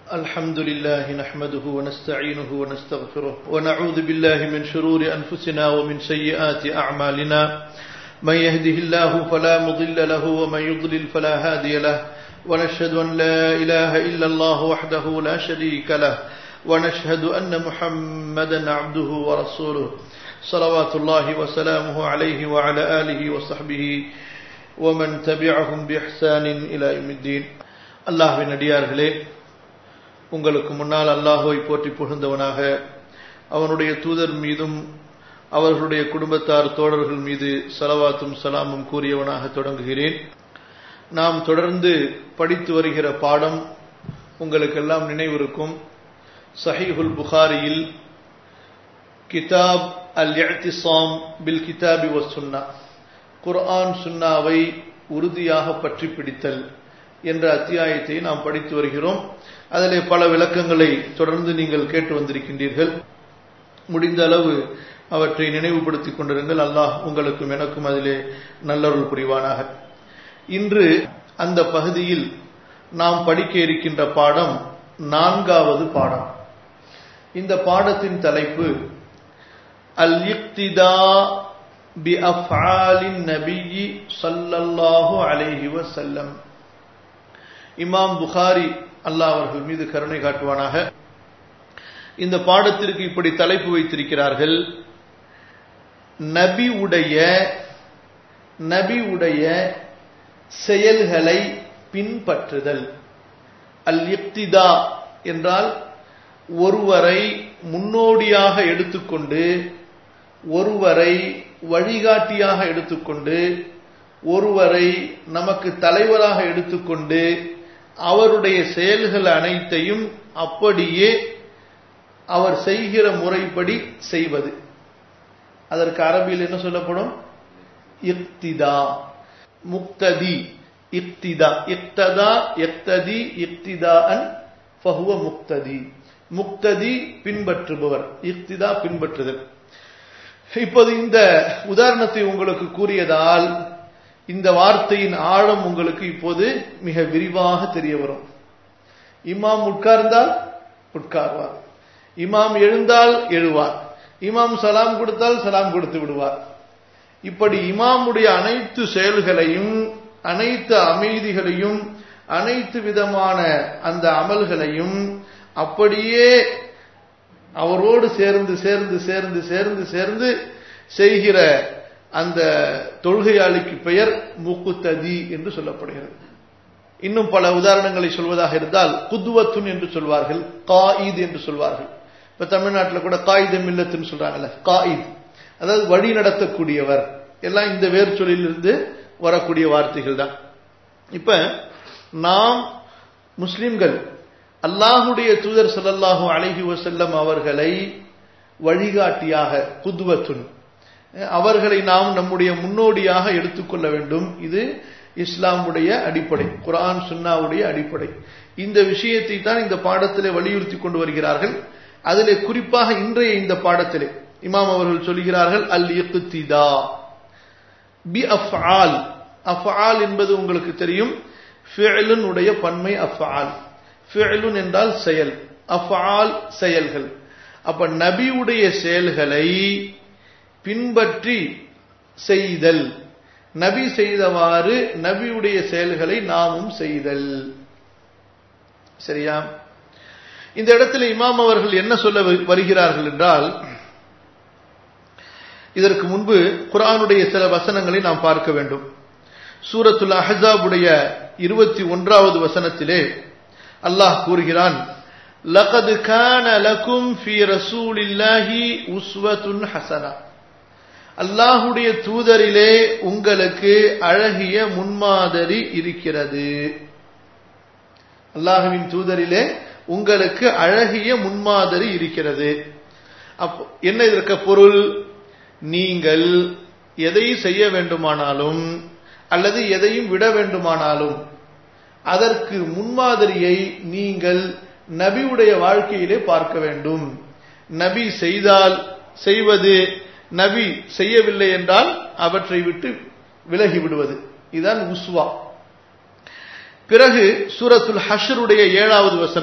الحمد لله نحمده ونستعينه ونستغفره ونعوذ بالله من شرور أنفسنا ومن سيئات أعمالنا من يهده الله فلا مضل له ومن يضلل فلا هادي له ونشهد أن لا إله إلا الله وحده لا شريك له ونشهد أن محمدا عبده ورسوله صلوات الله وسلامه عليه وعلى آله وصحبه ومن تبعهم بإحسان إلى يوم الدين அல்லாஹ்வின் அடியார்களே உங்களுக்கு முன்னால் அல்லாஹுவை போற்றி புகழ்ந்தவனாக அவனுடைய தூதர் மீதும் அவர்களுடைய குடும்பத்தார் தோழர்கள் மீது சலவாத்தும் சலாமும் கூறியவனாக தொடங்குகிறேன் நாம் தொடர்ந்து படித்து வருகிற பாடம் உங்களுக்கெல்லாம் நினைவிருக்கும் சஹீஹுல் புகாரியில் கிதாப் அல் இஅ்திஸாம் பில் கிதாபி வஸ் சுன்னா குர்ஆன் சுன்னாவை உறுதியாக பற்றி பிடித்தல் என்ற அத்தியாயத்தை நாம் படித்து வருகிறோம் அதிலே பல விளக்கங்களை தொடர்ந்து நீங்கள் கேட்டு வந்திருக்கின்றீர்கள் முடிந்த அளவு அவற்றை நினைவுபடுத்திக் கொண்டிருங்கள் அல்லாஹ் உங்களுக்கும் எனக்கும் அதிலே நல்லருள் புரிவானாக இன்று அந்த பகுதியில் நாம் படிக்க இருக்கின்ற பாடம் நான்காவது பாடம் இந்த பாடத்தின் தலைப்பு அல் இக்திதா பி அஃஆலின் நபியி ஸல்லல்லாஹு அலைஹி வஸல்லம் இமாம் புகாரி அல்லாஹ் அவர்கள் மீது கருணை காட்டுவானாக இந்த பாடத்திற்கு இப்படி தலைப்பு வைத்திருக்கிறார்கள் நபி உடைய நபி உடைய செயல்களை பின்பற்றுதல் அல் இப்திதா என்றால் ஒருவரை முன்னோடியாக எடுத்துக்கொண்டு ஒருவரை வழிகாட்டியாக எடுத்துக்கொண்டு ஒருவரை நமக்கு தலைவராக எடுத்துக்கொண்டு அவருடைய செயல்கள் அனைத்தையும் அப்படியே அவர் செய்கிற முறைப்படி செய்வது அதற்கு அரபியில் என்ன சொல்லப்படும் இக்திதா முக்ததி இக்திதா இக்ததா எக்ததி இக்திதா அன் ஃபஹுவ முக்ததி முக்ததி பின்பற்றுபவர் இக்திதா பின்பற்றுதல் இப்போது இந்த உதாரணத்தை உங்களுக்கு கூறியதால் இந்த வார்த்தையின் ஆழம் உங்களுக்கு இப்போது மிக விரிவாக தெரிய வரும் இமாம் உட்கார்ந்தால் உட்கார்வார் இமாம் எழுந்தால் எழுவார் இமாம் சலாம் கொடுத்தால் சலாம் கொடுத்து விடுவார் இப்படி இமாமுடைய அனைத்து செயல்களையும் அனைத்து அமைதிகளையும் அனைத்து விதமான அந்த அமல்களையும் அப்படியே அவரோடு சேர்ந்து சேர்ந்து சேர்ந்து சேர்ந்து சேர்ந்து செய்கிற அந்த தொழுகையாளிக்கு பெயர் முக்குத்ததி என்று சொல்லப்படுகிறது இன்னும் பல உதாரணங்களை சொல்வதாக இருந்தால் குத்துவத்துன் என்று சொல்வார்கள் காயித் என்று சொல்வார்கள் இப்ப தமிழ்நாட்டில் கூட காயித மில்லத்துன்னு சொல்றாங்கல்ல காயித் அதாவது வழி நடத்தக்கூடியவர் எல்லாம் இந்த வேறு சொல்லிலிருந்து வரக்கூடிய வார்த்தைகள் தான் இப்ப நாம் முஸ்லிம்கள் அல்லாஹுடைய தூதர் சொல்லல்லாஹு அழகி வசல்லம் அவர்களை வழிகாட்டியாக குதுவத்துன் அவர்களை நாம் நம்முடைய முன்னோடியாக எடுத்துக்கொள்ள வேண்டும் இது இஸ்லாமுடைய அடிப்படை குரான் சுன்னாவுடைய அடிப்படை இந்த விஷயத்தை தான் இந்த பாடத்திலே வலியுறுத்தி கொண்டு வருகிறார்கள் அதிலே குறிப்பாக இன்றைய இந்த பாடத்திலே இமாம் அவர்கள் சொல்கிறார்கள் அல் இக்திதா பி அஃஆல் அஃஆல் என்பது உங்களுக்கு தெரியும் ஃபிஅலுன் உடைய பன்மை அஃஆல் ஃபிஅலுன் என்றால் செயல் அஃஆல் செயல்கள் அப்ப நபியுடைய செயல்களை பின்பற்றி செய்தல் நபி செய்தவாறு நபியுடைய செயல்களை நாமும் செய்தல் சரியா இந்த இடத்துல இமாம் அவர்கள் என்ன சொல்ல வருகிறார்கள் என்றால் இதற்கு முன்பு குரானுடைய சில வசனங்களை நாம் பார்க்க வேண்டும் சூரத்துல் அஹாபுடைய இருபத்தி ஒன்றாவது வசனத்திலே அல்லாஹ் கூறுகிறான் லகது கான லகும் ஃபி ரசூலில்லாஹி உஸ்வத்துன் ஹசனா அல்லாஹுடைய தூதரிலே உங்களுக்கு அழகிய முன்மாதிரி இருக்கிறது அல்லாஹுவின் தூதரிலே உங்களுக்கு அழகிய முன்மாதிரி இருக்கிறது என்ன இதற்கு பொருள் நீங்கள் எதை செய்ய வேண்டுமானாலும் அல்லது எதையும் விட வேண்டுமானாலும் அதற்கு முன்மாதிரியை நீங்கள் நபியுடைய வாழ்க்கையிலே பார்க்க வேண்டும் நபி செய்தால் செய்வது நபி செய்யவில்லை என்றால் அவற்றை விட்டு விலகி விடுவது இதுதான் உஸ்வா பிறகு சூரத்துல் ஹஷருடைய ஏழாவது வசனம்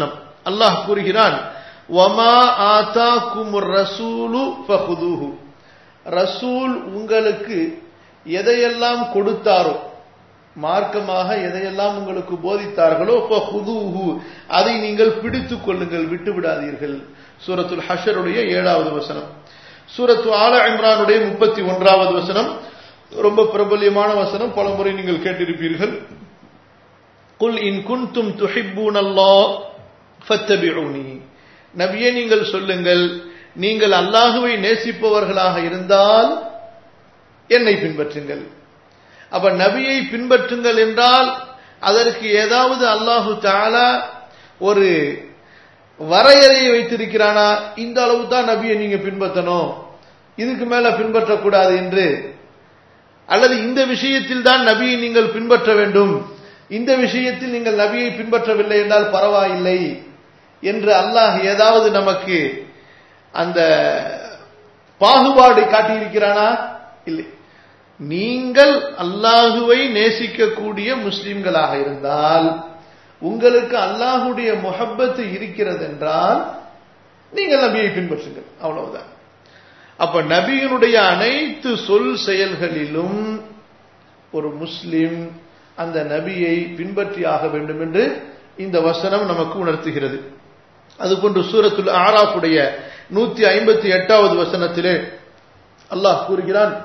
அல்லாஹ் கூறுகிறான் வமா ஆதாக்குமுர் ரசூலு ஃபஹுதுஹு ரசூல் உங்களுக்கு எதையெல்லாம் கொடுத்தாரோ மார்க்கமாக எதையெல்லாம் உங்களுக்கு போதித்தார்களோ ஃபஹுதுஹு அதை நீங்கள் பிடித்துக் கொள்ளுங்கள் விட்டு விடாதீர்கள் சூரத்துல் ஹஷருடைய ஏழாவது வசனம் சூரத்து ஆல இம்ரானுடைய முப்பத்தி ஒன்றாவது வசனம் ரொம்ப பிரபல்யமான வசனம் பலமுறை நீங்கள் கேட்டிருப்பீர்கள் குல் இன் குன்தும் துஹிப்பூன் அல்லாஹ் ஃபத்தபிஊனி நபியே நீங்கள் சொல்லுங்கள் நீங்கள் அல்லாஹுவை நேசிப்பவர்களாக இருந்தால் என்னை பின்பற்றுங்கள் அப்ப நபியை பின்பற்றுங்கள் என்றால் அதற்கு ஏதாவது அல்லாஹு தாலா ஒரு வரையறையை வைத்திருக்கிறானா இந்த அளவு தான் நபியை நீங்க பின்பற்றணும் இதுக்கு மேல பின்பற்றக்கூடாது என்று அல்லது இந்த விஷயத்தில் தான் நபியை நீங்கள் பின்பற்ற வேண்டும் இந்த விஷயத்தில் நீங்கள் நபியை பின்பற்றவில்லை என்றால் பரவாயில்லை என்று அல்லாஹ் ஏதாவது நமக்கு அந்த பாகுபாடு காட்டியிருக்கிறானா இல்லை நீங்கள் அல்லாஹுவை நேசிக்கக்கூடிய முஸ்லிம்களாக இருந்தால் உங்களுக்கு அல்லாஹுடைய முகப்பத்து இருக்கிறது என்றால் நீங்கள் நபியை பின்பற்றுங்கள் அவ்வளவுதான் அப்ப நபியினுடைய அனைத்து சொல் செயல்களிலும் ஒரு முஸ்லிம் அந்த நபியை பின்பற்றியாக வேண்டும் என்று இந்த வசனம் நமக்கு உணர்த்துகிறது அதுபோன்று சூரத்துல் ஆராஃபுடைய நூத்தி ஐம்பத்தி எட்டாவது வசனத்திலே அல்லாஹ் கூறுகிறான்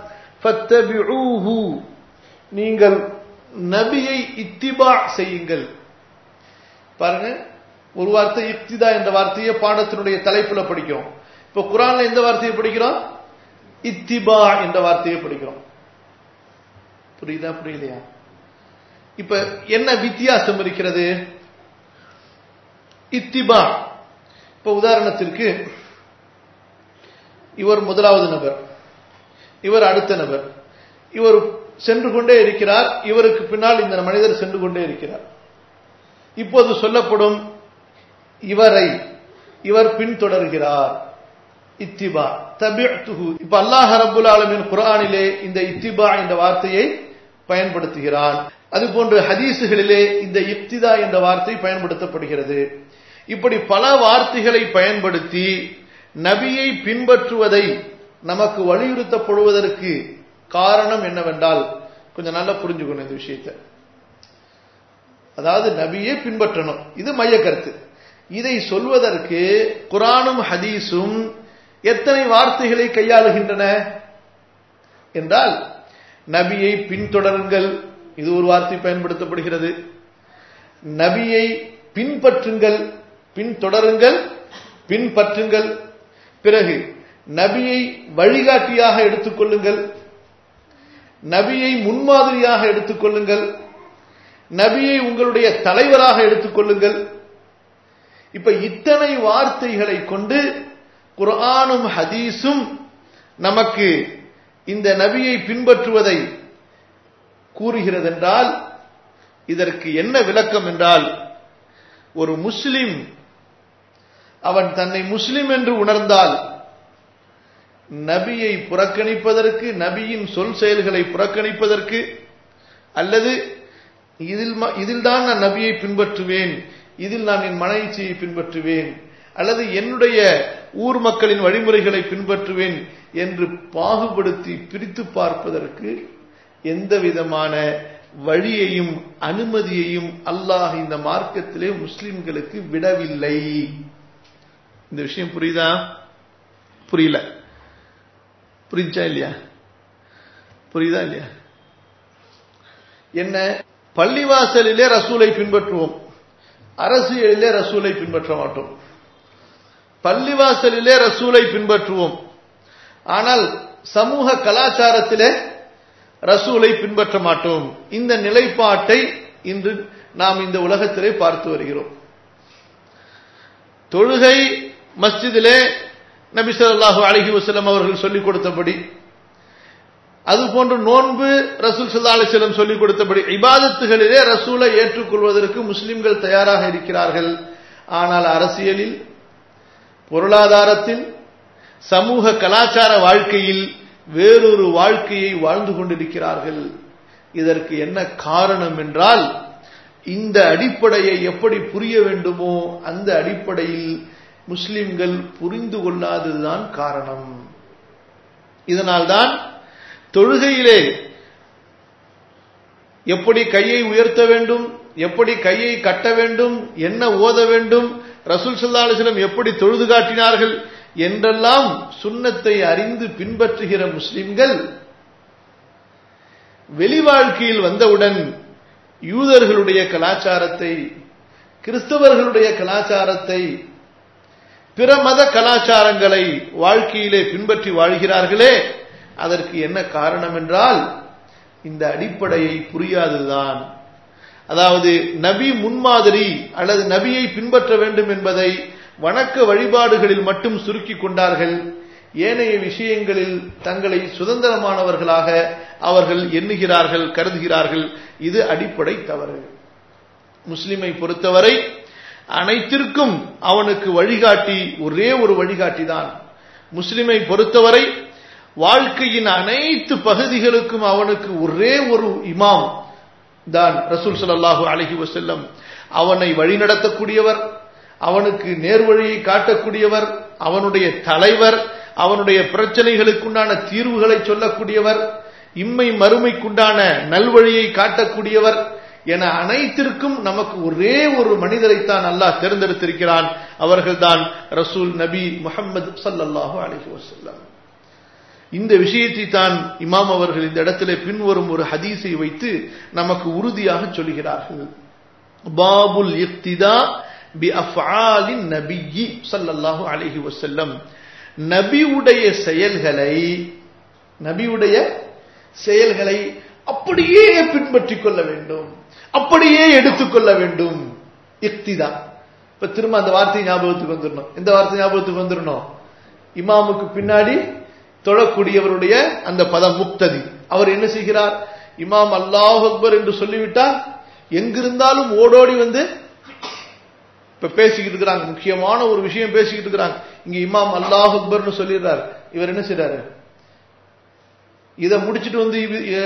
நீங்கள் நபியை இத்திபா செய்யுங்கள் பாருங்க ஒரு வார்த்தை இப்திதா என்ற வார்த்தையை பாடத்தினுடைய தலைப்புல படிக்கிறோம் இப்ப குரான்ல எந்த வார்த்தையை படிக்கிறோம் இத்திபா என்ற வார்த்தையை படிக்கிறோம் புரியுதா புரியலையா இப்ப என்ன வித்தியாசம் இருக்கிறது இத்திபா இப்ப உதாரணத்திற்கு இவர் முதலாவது நபர் இவர் அடுத்த நபர் இவர் சென்று கொண்டே இருக்கிறார் இவருக்கு பின்னால் இந்த மனிதர் சென்று கொண்டே இருக்கிறார் இப்போது சொல்லப்படும் இவரை இவர் பின்தொடர்கிறார் இத்திபா தபிஅத்துஹு இப்ப அல்லாஹ் ரப்புல் ஆலமீன் குர்ஆனிலே இந்த இத்திபா என்ற வார்த்தையை பயன்படுத்துகிறான் அதுபோன்று ஹதீசுகளிலே இந்த இப்திதா என்ற வார்த்தை பயன்படுத்தப்படுகிறது இப்படி பல வார்த்தைகளை பயன்படுத்தி நபியை பின்பற்றுவதை நமக்கு வலியுறுத்தப்படுவதற்கு காரணம் என்னவென்றால் கொஞ்சம் நல்லா புரிஞ்சுக்கணும் இந்த விஷயத்தை அதாவது நபியை பின்பற்றணும் இது மைய கருத்து இதை சொல்வதற்கு குரானும் ஹதீஸும் எத்தனை வார்த்தைகளை கையாளுகின்றன என்றால் நபியை பின்தொடருங்கள் இது ஒரு வார்த்தை பயன்படுத்தப்படுகிறது நபியை பின்பற்றுங்கள் பின்தொடருங்கள் பின்பற்றுங்கள் பிறகு நபியை வழிகாட்டியாக எடுத்துக்கொள்ளுங்கள் நபியை முன்மாதிரியாக எடுத்துக்கொள்ளுங்கள் நபியை உங்களுடைய தலைவராக எடுத்துக்கொள்ளுங்கள் இப்ப இத்தனை வார்த்தைகளை கொண்டு குர்ஆனும் ஹதீஸும் நமக்கு இந்த நபியை பின்பற்றுவதை கூறுகிறது என்றால் இதற்கு என்ன விளக்கம் என்றால் ஒரு முஸ்லிம் அவன் தன்னை முஸ்லிம் என்று உணர்ந்தால் நபியை புறக்கணிப்பதற்கு நபியின் சொல் செயல்களை புறக்கணிப்பதற்கு அல்லது இதில் இதில் தான் நான் நபியை பின்பற்றுவேன் இதில் நான் என் மனைச்சியை பின்பற்றுவேன் அல்லது என்னுடைய ஊர் மக்களின் வழிமுறைகளை பின்பற்றுவேன் என்று பாகுபடுத்தி பிரித்து பார்ப்பதற்கு எந்த விதமான வழியையும் அனுமதியையும் அல்லாஹ் இந்த மார்க்கத்திலே முஸ்லிம்களுக்கு விடவில்லை இந்த விஷயம் புரியுதா புரியல புரிஞ்சா இல்லையா புரியுதா இல்லையா என்ன பள்ளிவாசலிலே ரசூலை பின்பற்றுவோம் அரசியலிலே ரசூலை பின்பற்ற மாட்டோம் பள்ளிவாசலிலே ரசூலை பின்பற்றுவோம் ஆனால் சமூக கலாச்சாரத்திலே ரசூலை பின்பற்ற மாட்டோம் இந்த நிலைப்பாட்டை இன்று நாம் இந்த உலகத்திலே பார்த்து வருகிறோம் தொழுகை மஸ்ஜிதிலே நபி ஸல்லல்லாஹு அலைஹி வஸல்லம் அவர்கள் சொல்லிக் கொடுத்தபடி அதுபோன்று நோன்பு ரசூல் சல்லா அலிஸ்லம் சொல்லிக் கொடுத்தபடி இபாதத்துகளிலே ரசூலை ஏற்றுக்கொள்வதற்கு முஸ்லிம்கள் தயாராக இருக்கிறார்கள் ஆனால் அரசியலில் பொருளாதாரத்தில் சமூக கலாச்சார வாழ்க்கையில் வேறொரு வாழ்க்கையை வாழ்ந்து கொண்டிருக்கிறார்கள் இதற்கு என்ன காரணம் என்றால் இந்த அடிப்படையை எப்படி புரிய வேண்டுமோ அந்த அடிப்படையில் முஸ்லிம்கள் புரிந்து கொள்ளாததுதான் காரணம் இதனால்தான் தொழுகையிலே எப்படி கையை உயர்த்த வேண்டும் எப்படி கையை கட்ட வேண்டும் என்ன ஓத வேண்டும் ரசூல் சல்லா அலிஸ்லம் எப்படி தொழுது காட்டினார்கள் என்றெல்லாம் சுண்ணத்தை அறிந்து பின்பற்றுகிற முஸ்லிம்கள் வெளி வாழ்க்கையில் வந்தவுடன் யூதர்களுடைய கலாச்சாரத்தை கிறிஸ்தவர்களுடைய கலாச்சாரத்தை பிற மத கலாச்சாரங்களை வாழ்க்கையிலே பின்பற்றி வாழ்கிறார்களே அதற்கு என்ன காரணம் என்றால் இந்த அடிப்படையை புரியாததுதான் அதாவது நபி முன்மாதிரி அல்லது நபியை பின்பற்ற வேண்டும் என்பதை வணக்க வழிபாடுகளில் மட்டும் சுருக்கிக் கொண்டார்கள் ஏனைய விஷயங்களில் தங்களை சுதந்திரமானவர்களாக அவர்கள் எண்ணுகிறார்கள் கருதுகிறார்கள் இது அடிப்படை தவறு முஸ்லிமை பொறுத்தவரை அனைத்திற்கும் அவனுக்கு வழிகாட்டி ஒரே ஒரு வழிகாட்டி தான் முஸ்லிமை பொறுத்தவரை வாழ்க்கையின் அனைத்து பகுதிகளுக்கும் அவனுக்கு ஒரே ஒரு இமாம் தான் ரசூல் சல்லாஹூ அலஹி வசல்லம் அவனை வழிநடத்தக்கூடியவர் அவனுக்கு நேர்வழியை காட்டக்கூடியவர் அவனுடைய தலைவர் அவனுடைய பிரச்சனைகளுக்குண்டான தீர்வுகளை சொல்லக்கூடியவர் இம்மை மறுமைக்குண்டான நல்வழியை காட்டக்கூடியவர் என அனைத்திற்கும் நமக்கு ஒரே ஒரு மனிதரைத்தான் அல்லாஹ் தேர்ந்தெடுத்திருக்கிறான் அவர்கள்தான் ரசூல் நபி முகமது சல்லல்லாஹு அலஹி வசல்லம் இந்த விஷயத்தை தான் இமாம் அவர்கள் இந்த இடத்துல பின்வரும் ஒரு ஹதீஸை வைத்து நமக்கு உறுதியாக சொல்கிறார்கள் பாபுல் இக்திதா பி அஃஆலின் நபியி ஸல்லல்லாஹு அலைஹி வஸல்லம் நபியுடைய செயல்களை நபியுடைய செயல்களை அப்படியே பின்பற்றிக் கொள்ள வேண்டும் அப்படியே எடுத்துக்கொள்ள வேண்டும் இக்திதா இப்ப திரும்ப அந்த வார்த்தை ஞாபகத்துக்கு வந்துடணும் எந்த வார்த்தை ஞாபகத்துக்கு வந்துடணும் இமாமுக்கு பின்னாடி தொழக்கூடியவருடைய அந்த பதம் முக்ததி அவர் என்ன செய்கிறார் இமாம் அல்லாஹ் அக்பர் என்று சொல்லிவிட்டால் எங்கிருந்தாலும் ஓடோடி வந்து இப்ப பேசிக்கிட்டு இருக்கிறாங்க முக்கியமான ஒரு விஷயம் பேசிக்கிட்டு இருக்கிறாங்க இங்க இமாம் அல்லாஹ் அக்பர்னு சொல்லிடுறாரு இவர் என்ன செய்யறாரு இதை முடிச்சிட்டு வந்து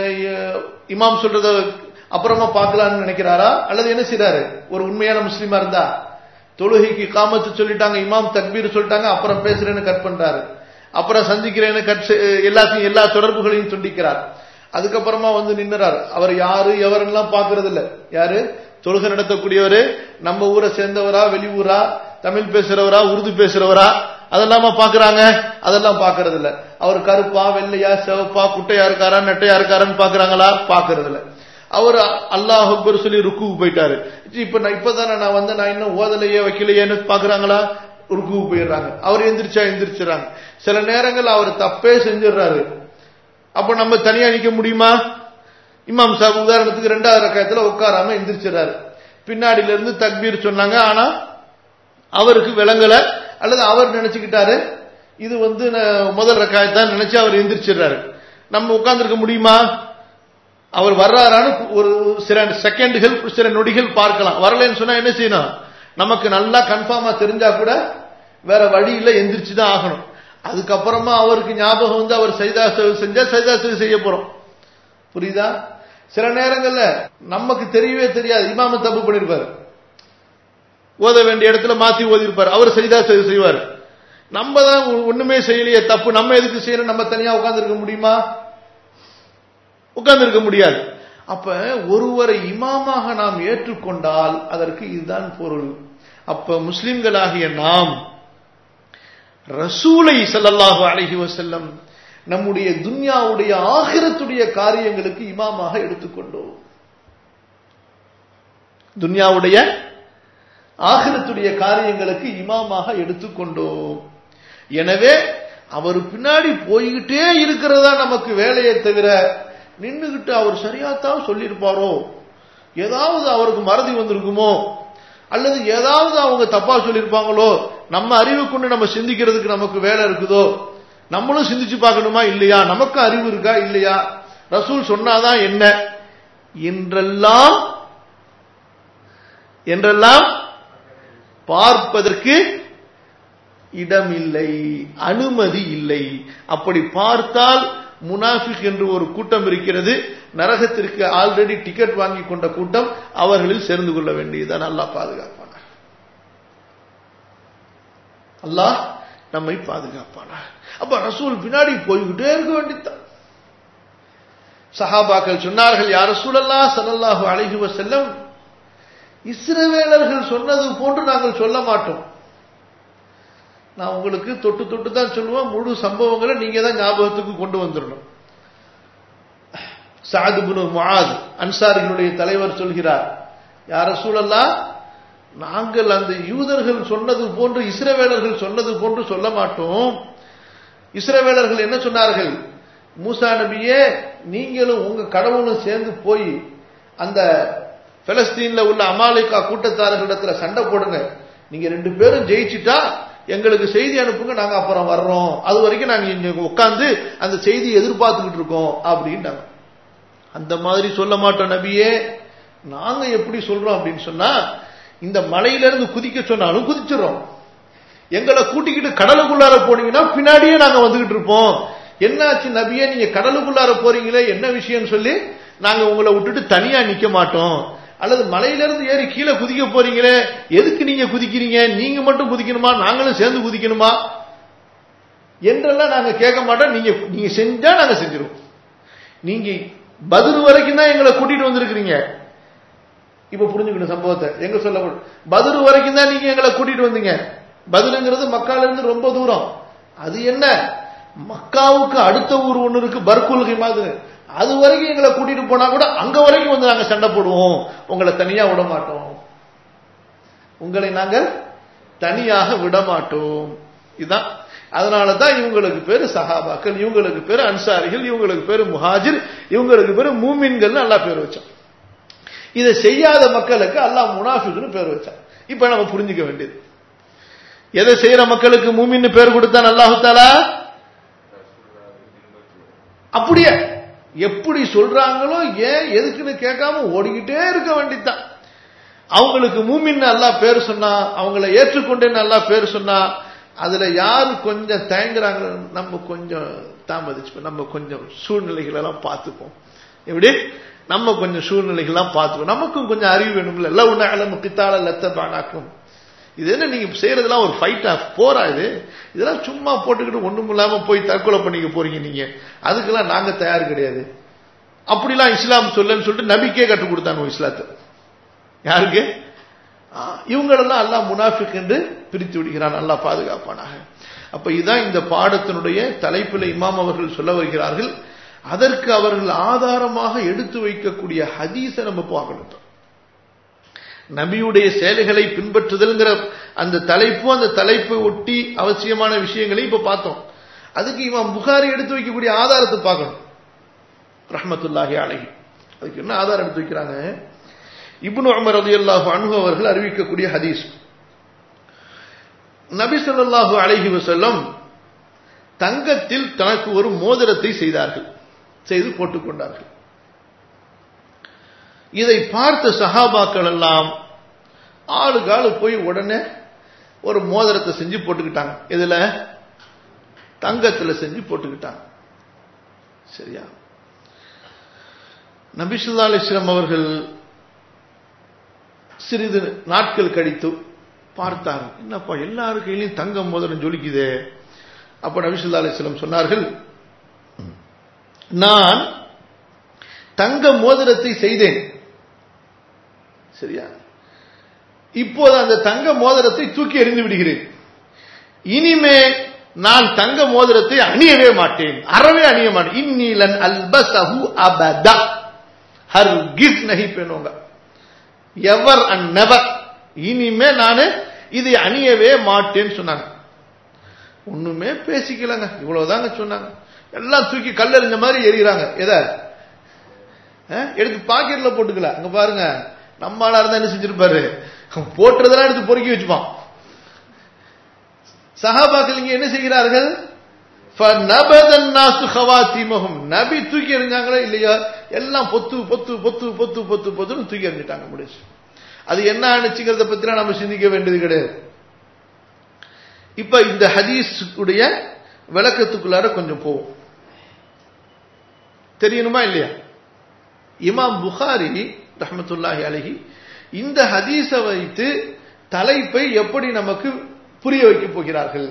இமாம் சொல்றத அப்புறமா பார்க்கலாம்னு நினைக்கிறாரா அல்லது என்ன செய்யறாரு ஒரு உண்மையான முஸ்லீமா இருந்தா தொழுகைக்கு காமத்து சொல்லிட்டாங்க இமாம் தக்பீர் சொல்லிட்டாங்க அப்புறம் பேசுறேன்னு கட் பண்றாரு அப்புறம் சந்திக்கிறேன்னு கட் எல்லாத்தையும் எல்லா தொடர்புகளையும் துண்டிக்கிறார் அதுக்கப்புறமா வந்து நின்னுறார் அவர் யாரு எவரெல்லாம் பாக்குறது இல்ல யாரு தொழுகை நடத்தக்கூடியவரு நம்ம ஊரை சேர்ந்தவரா வெளியூரா தமிழ் பேசுறவரா உருது பேசுறவரா அதெல்லாமா பாக்குறாங்க அதெல்லாம் பாக்குறது இல்ல அவர் கருப்பா வெள்ளையா சிவப்பா குட்டையா இருக்காரா நெட்டையா இருக்காரான்னு பாக்குறாங்களா பாக்குறது இல்ல அவர் அல்லாஹ் அக்பர் சொல்லி ருக்குக்கு போயிட்டாரு இப்ப நான் இப்பதானே நான் வந்து நான் இன்னும் ஓதலையே வைக்கலையேன்னு பாக்குறாங்களா ருக்குக்கு போயிடுறாங்க அவர் எந்திரிச்சா எந்திரிச்சிடறாங்க சில நேரங்கள் அவர் தப்பே செஞ்சிடுறாரு அப்ப நம்ம தனியா நிக்க முடியுமா இமாம் சாப் உதாரணத்துக்கு ரெண்டாவது ரக்காயத்துல உட்காராம எந்திரிச்சிடறாரு பின்னாடில இருந்து தக்பீர் சொன்னாங்க ஆனா அவருக்கு விளங்கல அல்லது அவர் நினைச்சுக்கிட்டாரு இது வந்து முதல் ரக்காயத்தான் நினைச்சு அவர் எந்திரிச்சிடுறாரு நம்ம உட்கார்ந்துருக்க முடியுமா அவர் வர்றாரான்னு ஒரு சில செகண்டுகள் சில நொடிகள் பார்க்கலாம் வரலன்னு சொன்னா என்ன செய்யணும் நமக்கு நல்லா கன்ஃபார்மா தெரிஞ்சா கூட வேற வழியில எந்திரிச்சு தான் ஆகணும் அதுக்கப்புறமா அவருக்கு ஞாபகம் வந்து அவர் சைதா சேவை செஞ்சா சைதா சேவை செய்ய போறோம் புரியுதா சில நேரங்கள்ல நமக்கு தெரியவே தெரியாது இமாம தப்பு பண்ணிருப்பாரு ஓத வேண்டிய இடத்துல மாத்தி ஓதிருப்பார் அவர் சைதா சேவை செய்வார் நம்ம தான் ஒண்ணுமே செய்யலையே தப்பு நம்ம எதுக்கு செய்யணும் நம்ம தனியா உட்கார்ந்து முடியுமா உட்கார்ந்து இருக்க முடியாது அப்ப ஒருவரை இமாமாக நாம் ஏற்றுக்கொண்டால் அதற்கு இதுதான் பொருள் அப்ப முஸ்லிம்களாகிய நாம் ரசூலை சல்லல்லாஹு அலஹி வசல்லம் நம்முடைய துன்யாவுடைய ஆகிரத்துடைய காரியங்களுக்கு இமாமாக எடுத்துக்கொண்டோம் துன்யாவுடைய ஆகிரத்துடைய காரியங்களுக்கு இமாமாக எடுத்துக்கொண்டோம் எனவே அவர் பின்னாடி போய்கிட்டே இருக்கிறதா நமக்கு வேலையை தவிர நின்றுகிட்டு அவர் சரியாத்தான் சொல்லியிருப்பாரோ ஏதாவது அவருக்கு மறதி வந்திருக்குமோ அல்லது ஏதாவது அவங்க தப்பா சொல்லியிருப்பாங்களோ நம்ம அறிவு கொண்டு நம்ம சிந்திக்கிறதுக்கு நமக்கு வேலை இருக்குதோ நம்மளும் சிந்திச்சு பார்க்கணுமா இல்லையா நமக்கு அறிவு இருக்கா இல்லையா ரசூல் சொன்னாதான் என்ன என்றெல்லாம் என்றெல்லாம் பார்ப்பதற்கு இடமில்லை அனுமதி இல்லை அப்படி பார்த்தால் முனாஃபிக் என்று ஒரு கூட்டம் இருக்கிறது நரகத்திற்கு ஆல்ரெடி டிக்கெட் வாங்கி கொண்ட கூட்டம் அவர்களில் சேர்ந்து கொள்ள வேண்டியதுதான் அல்லாஹ் பாதுகாப்பான அல்லாஹ் நம்மை பாதுகாப்பான அப்ப ரசூல் பின்னாடி போய்கிட்டே இருக்க வேண்டியதான் சஹாபாக்கள் சொன்னார்கள் யார் ரசூலல்லா சல்லல்லாஹு அலைஹி வஸல்லம் இஸ்ரவேலர்கள் சொன்னது போன்று நாங்கள் சொல்ல மாட்டோம் நான் உங்களுக்கு தொட்டு தொட்டு தான் சொல்லுவேன் முழு சம்பவங்களை நீங்க தான் ஞாபகத்துக்கு கொண்டு வந்துடணும் சாதுபுனு முஆத் அன்சாரிகளுடைய தலைவர் சொல்கிறார் யார சூழல்லா நாங்கள் அந்த யூதர்கள் சொன்னது போன்று இஸ்ரவேலர்கள் சொன்னது போன்று சொல்ல மாட்டோம் இஸ்ரவேலர்கள் என்ன சொன்னார்கள் மூசா நபியே நீங்களும் உங்க கடவுளும் சேர்ந்து போய் அந்த பெலஸ்தீன்ல உள்ள அமாலிகா கூட்டத்தாரர்களிடத்துல சண்டை போடுங்க நீங்க ரெண்டு பேரும் ஜெயிச்சுட்டா எங்களுக்கு செய்தி அனுப்புங்க நாங்க அப்புறம் வர்றோம் அது வரைக்கும் நாங்க இங்க உட்கார்ந்து அந்த செய்தி எதிர்பார்த்துக்கிட்டு இருக்கோம் அப்படின்ட்டாங்க அந்த மாதிரி சொல்ல மாட்டோம் நபியே நாங்க எப்படி சொல்றோம் அப்படின்னு சொன்னா இந்த மலையில இருந்து குதிக்க சொன்னாலும் குதிச்சிடறோம் எங்களை கூட்டிக்கிட்டு கடலுக்குள்ளார போனீங்கன்னா பின்னாடியே நாங்க வந்துகிட்டு இருப்போம் என்னாச்சு நபியே நீங்க கடலுக்குள்ளார போறீங்களே என்ன விஷயம் சொல்லி நாங்க உங்களை விட்டுட்டு தனியா நிக்க மாட்டோம் அல்லது மலையில இருந்து ஏறி கீழே குதிக்க போறீங்களே எதுக்கு நீங்க குதிக்கிறீங்க நீங்க மட்டும் குதிக்கணுமா நாங்களும் சேர்ந்து குதிக்கணுமா என்றெல்லாம் நாங்க கேட்க மாட்டோம் நீங்க நீங்க செஞ்சா நாங்க செஞ்சிருவோம் நீங்க பதில் வரைக்கும் தான் எங்களை கூட்டிட்டு வந்திருக்கிறீங்க இப்ப புரிஞ்சுக்கணும் சம்பவத்தை எங்க சொல்ல பதில் வரைக்கும் தான் நீங்க எங்களை கூட்டிட்டு வந்தீங்க பதிலுங்கிறது மக்கால இருந்து ரொம்ப தூரம் அது என்ன மக்காவுக்கு அடுத்த ஊர் ஒண்ணு இருக்கு பர்குல் ஹிமாது அது வரைக்கும் எங்களை கூட்டிட்டு போனா கூட அங்க வரைக்கும் வந்து நாங்க சண்டை போடுவோம் உங்களை தனியா விட மாட்டோம் உங்களை நாங்கள் தனியாக விட மாட்டோம் இதுதான் அதனால தான் இவங்களுக்கு பேரு சஹாபாக்கள் இவங்களுக்கு பேரு அன்சாரிகள் இவங்களுக்கு பேரு முஹாஜிர் இவங்களுக்கு பேரு மூமின்கள் நல்லா பேர் வச்சான் இதை செய்யாத மக்களுக்கு அல்லாஹ் முனாஃபிக்னு பேர் வச்சான் இப்ப நம்ம புரிஞ்சுக்க வேண்டியது எதை செய்யற மக்களுக்கு மூமின்னு பேர் கொடுத்தான் அல்லாஹு தாலா அப்படியே எப்படி சொல்றாங்களோ ஏன் எதுக்குன்னு கேட்காம ஓடிக்கிட்டே இருக்க வேண்டியதுதான் அவங்களுக்கு மூமின் நல்லா பேர் சொன்னா அவங்கள ஏற்றுக்கொண்டேன்னு நல்லா பேர் சொன்னா அதுல யாரு கொஞ்சம் தயங்குறாங்க நம்ம கொஞ்சம் தாமதிச்சு நம்ம கொஞ்சம் சூழ்நிலைகள் எல்லாம் பார்த்துப்போம் எப்படி நம்ம கொஞ்சம் சூழ்நிலைகள்லாம் பார்த்துப்போம் நமக்கும் கொஞ்சம் அறிவு வேணும்ல எல்லாம் உன்ன அலமு கித்தால லத்த பானாக்கும் இது என்ன நீங்க செய்யறதெல்லாம் ஒரு ஃபைட்டா போரா இது இதெல்லாம் சும்மா போட்டுக்கிட்டு ஒண்ணும் இல்லாம போய் தற்கொலை பண்ணிக்க போறீங்க நீங்க அதுக்கெல்லாம் நாங்க தயார் கிடையாது அப்படிலாம் இஸ்லாம் சொல்லன்னு சொல்லிட்டு நபிக்கே கற்றுக் கொடுத்தாங்க இஸ்லாத்தை யாருக்கு இவங்களெல்லாம் அல்லாஹ் முனாஃபிக் என்று பிரித்து விடுகிறான் அல்லாஹ் பாதுகாப்பானாக அப்ப இதுதான் இந்த பாடத்தினுடைய தலைப்பில் இமாம் அவர்கள் சொல்ல வருகிறார்கள் அதற்கு அவர்கள் ஆதாரமாக எடுத்து வைக்கக்கூடிய ஹதீஸை நம்ம பார்க்கணும் நபியுடைய செயல்களை பின்பற்றுதல்ங்கிற அந்த தலைப்பு அந்த தலைப்பை ஒட்டி அவசியமான விஷயங்களை இப்ப பார்த்தோம் அதுக்கு இவன் புகாரி எடுத்து வைக்கக்கூடிய ஆதாரத்தை பார்க்கணும் ரஹமத்துல்லாஹி அழகி அதுக்கு என்ன ஆதாரம் எடுத்து வைக்கிறாங்க இப்னு அமர் அலி அல்லாஹு அனுகு அவர்கள் அறிவிக்கக்கூடிய ஹதீஸ் நபி சொல்லாஹு அழகி வசல்லம் தங்கத்தில் தனக்கு ஒரு மோதிரத்தை செய்தார்கள் செய்து போட்டுக்கொண்டார்கள் இதை பார்த்த சஹாபாக்கள் எல்லாம் ஆளுகாலு போய் உடனே ஒரு மோதிரத்தை செஞ்சு போட்டுக்கிட்டாங்க இதுல தங்கத்துல செஞ்சு போட்டுக்கிட்டாங்க சரியா நபிசுல்லா அலிஸ்லாம் அவர்கள் சிறிது நாட்கள் கழித்து பார்த்தார் என்னப்பா எல்லாரு கையிலையும் தங்கம் மோதிரம் ஜொலிக்குதே அப்ப நபிசுல்லா அலிஸ்லாம் சொன்னார்கள் நான் தங்க மோதிரத்தை செய்தேன் சரியா இப்போது அந்த தங்க மோதிரத்தை தூக்கி எறிந்து விடுகிறேன் இனிமே நான் தங்க மோதிரத்தை அணியவே மாட்டேன் அறவே அணிய மாட்டேன் இன்னிலன் அல்பசஹு அபதா ஹர் கிஸ் நகி பெண்ணுங்க எவர் அண்ட் நெவர் இனிமே நானு இதை அணியவே மாட்டேன்னு சொன்னாங்க ஒண்ணுமே பேசிக்கலங்க இவ்வளவுதாங்க சொன்னாங்க எல்லாம் தூக்கி கல்லறிஞ்ச மாதிரி எறிகிறாங்க எதை எடுத்து பாக்கெட்ல போட்டுக்கல அங்க பாருங்க நம்ம ஆளா இருந்தா என்ன செஞ்சிருப்பாரு போட்டுறதெல்லாம் எடுத்து பொறுக்கி வச்சுப்பான் சஹாபாக்கள் இங்க என்ன செய்கிறார்கள் நபி தூக்கி எறிஞ்சாங்களா இல்லையா எல்லாம் பொத்து பொத்து பொத்து பொத்து பொத்து பொத்துன்னு தூக்கி எறிஞ்சிட்டாங்க முடிச்சு அது என்ன ஆனிச்சுங்கிறத பத்திலாம் நம்ம சிந்திக்க வேண்டியது கிடையாது இப்ப இந்த ஹதீஸ் உடைய விளக்கத்துக்குள்ளார கொஞ்சம் போவோம் தெரியணுமா இல்லையா இமாம் புகாரி ரஹமத்துல்லாஹி அலஹி இந்த ஹதீஸை வைத்து தலைப்பை எப்படி நமக்கு புரிய வைக்கப் போகிறார்கள்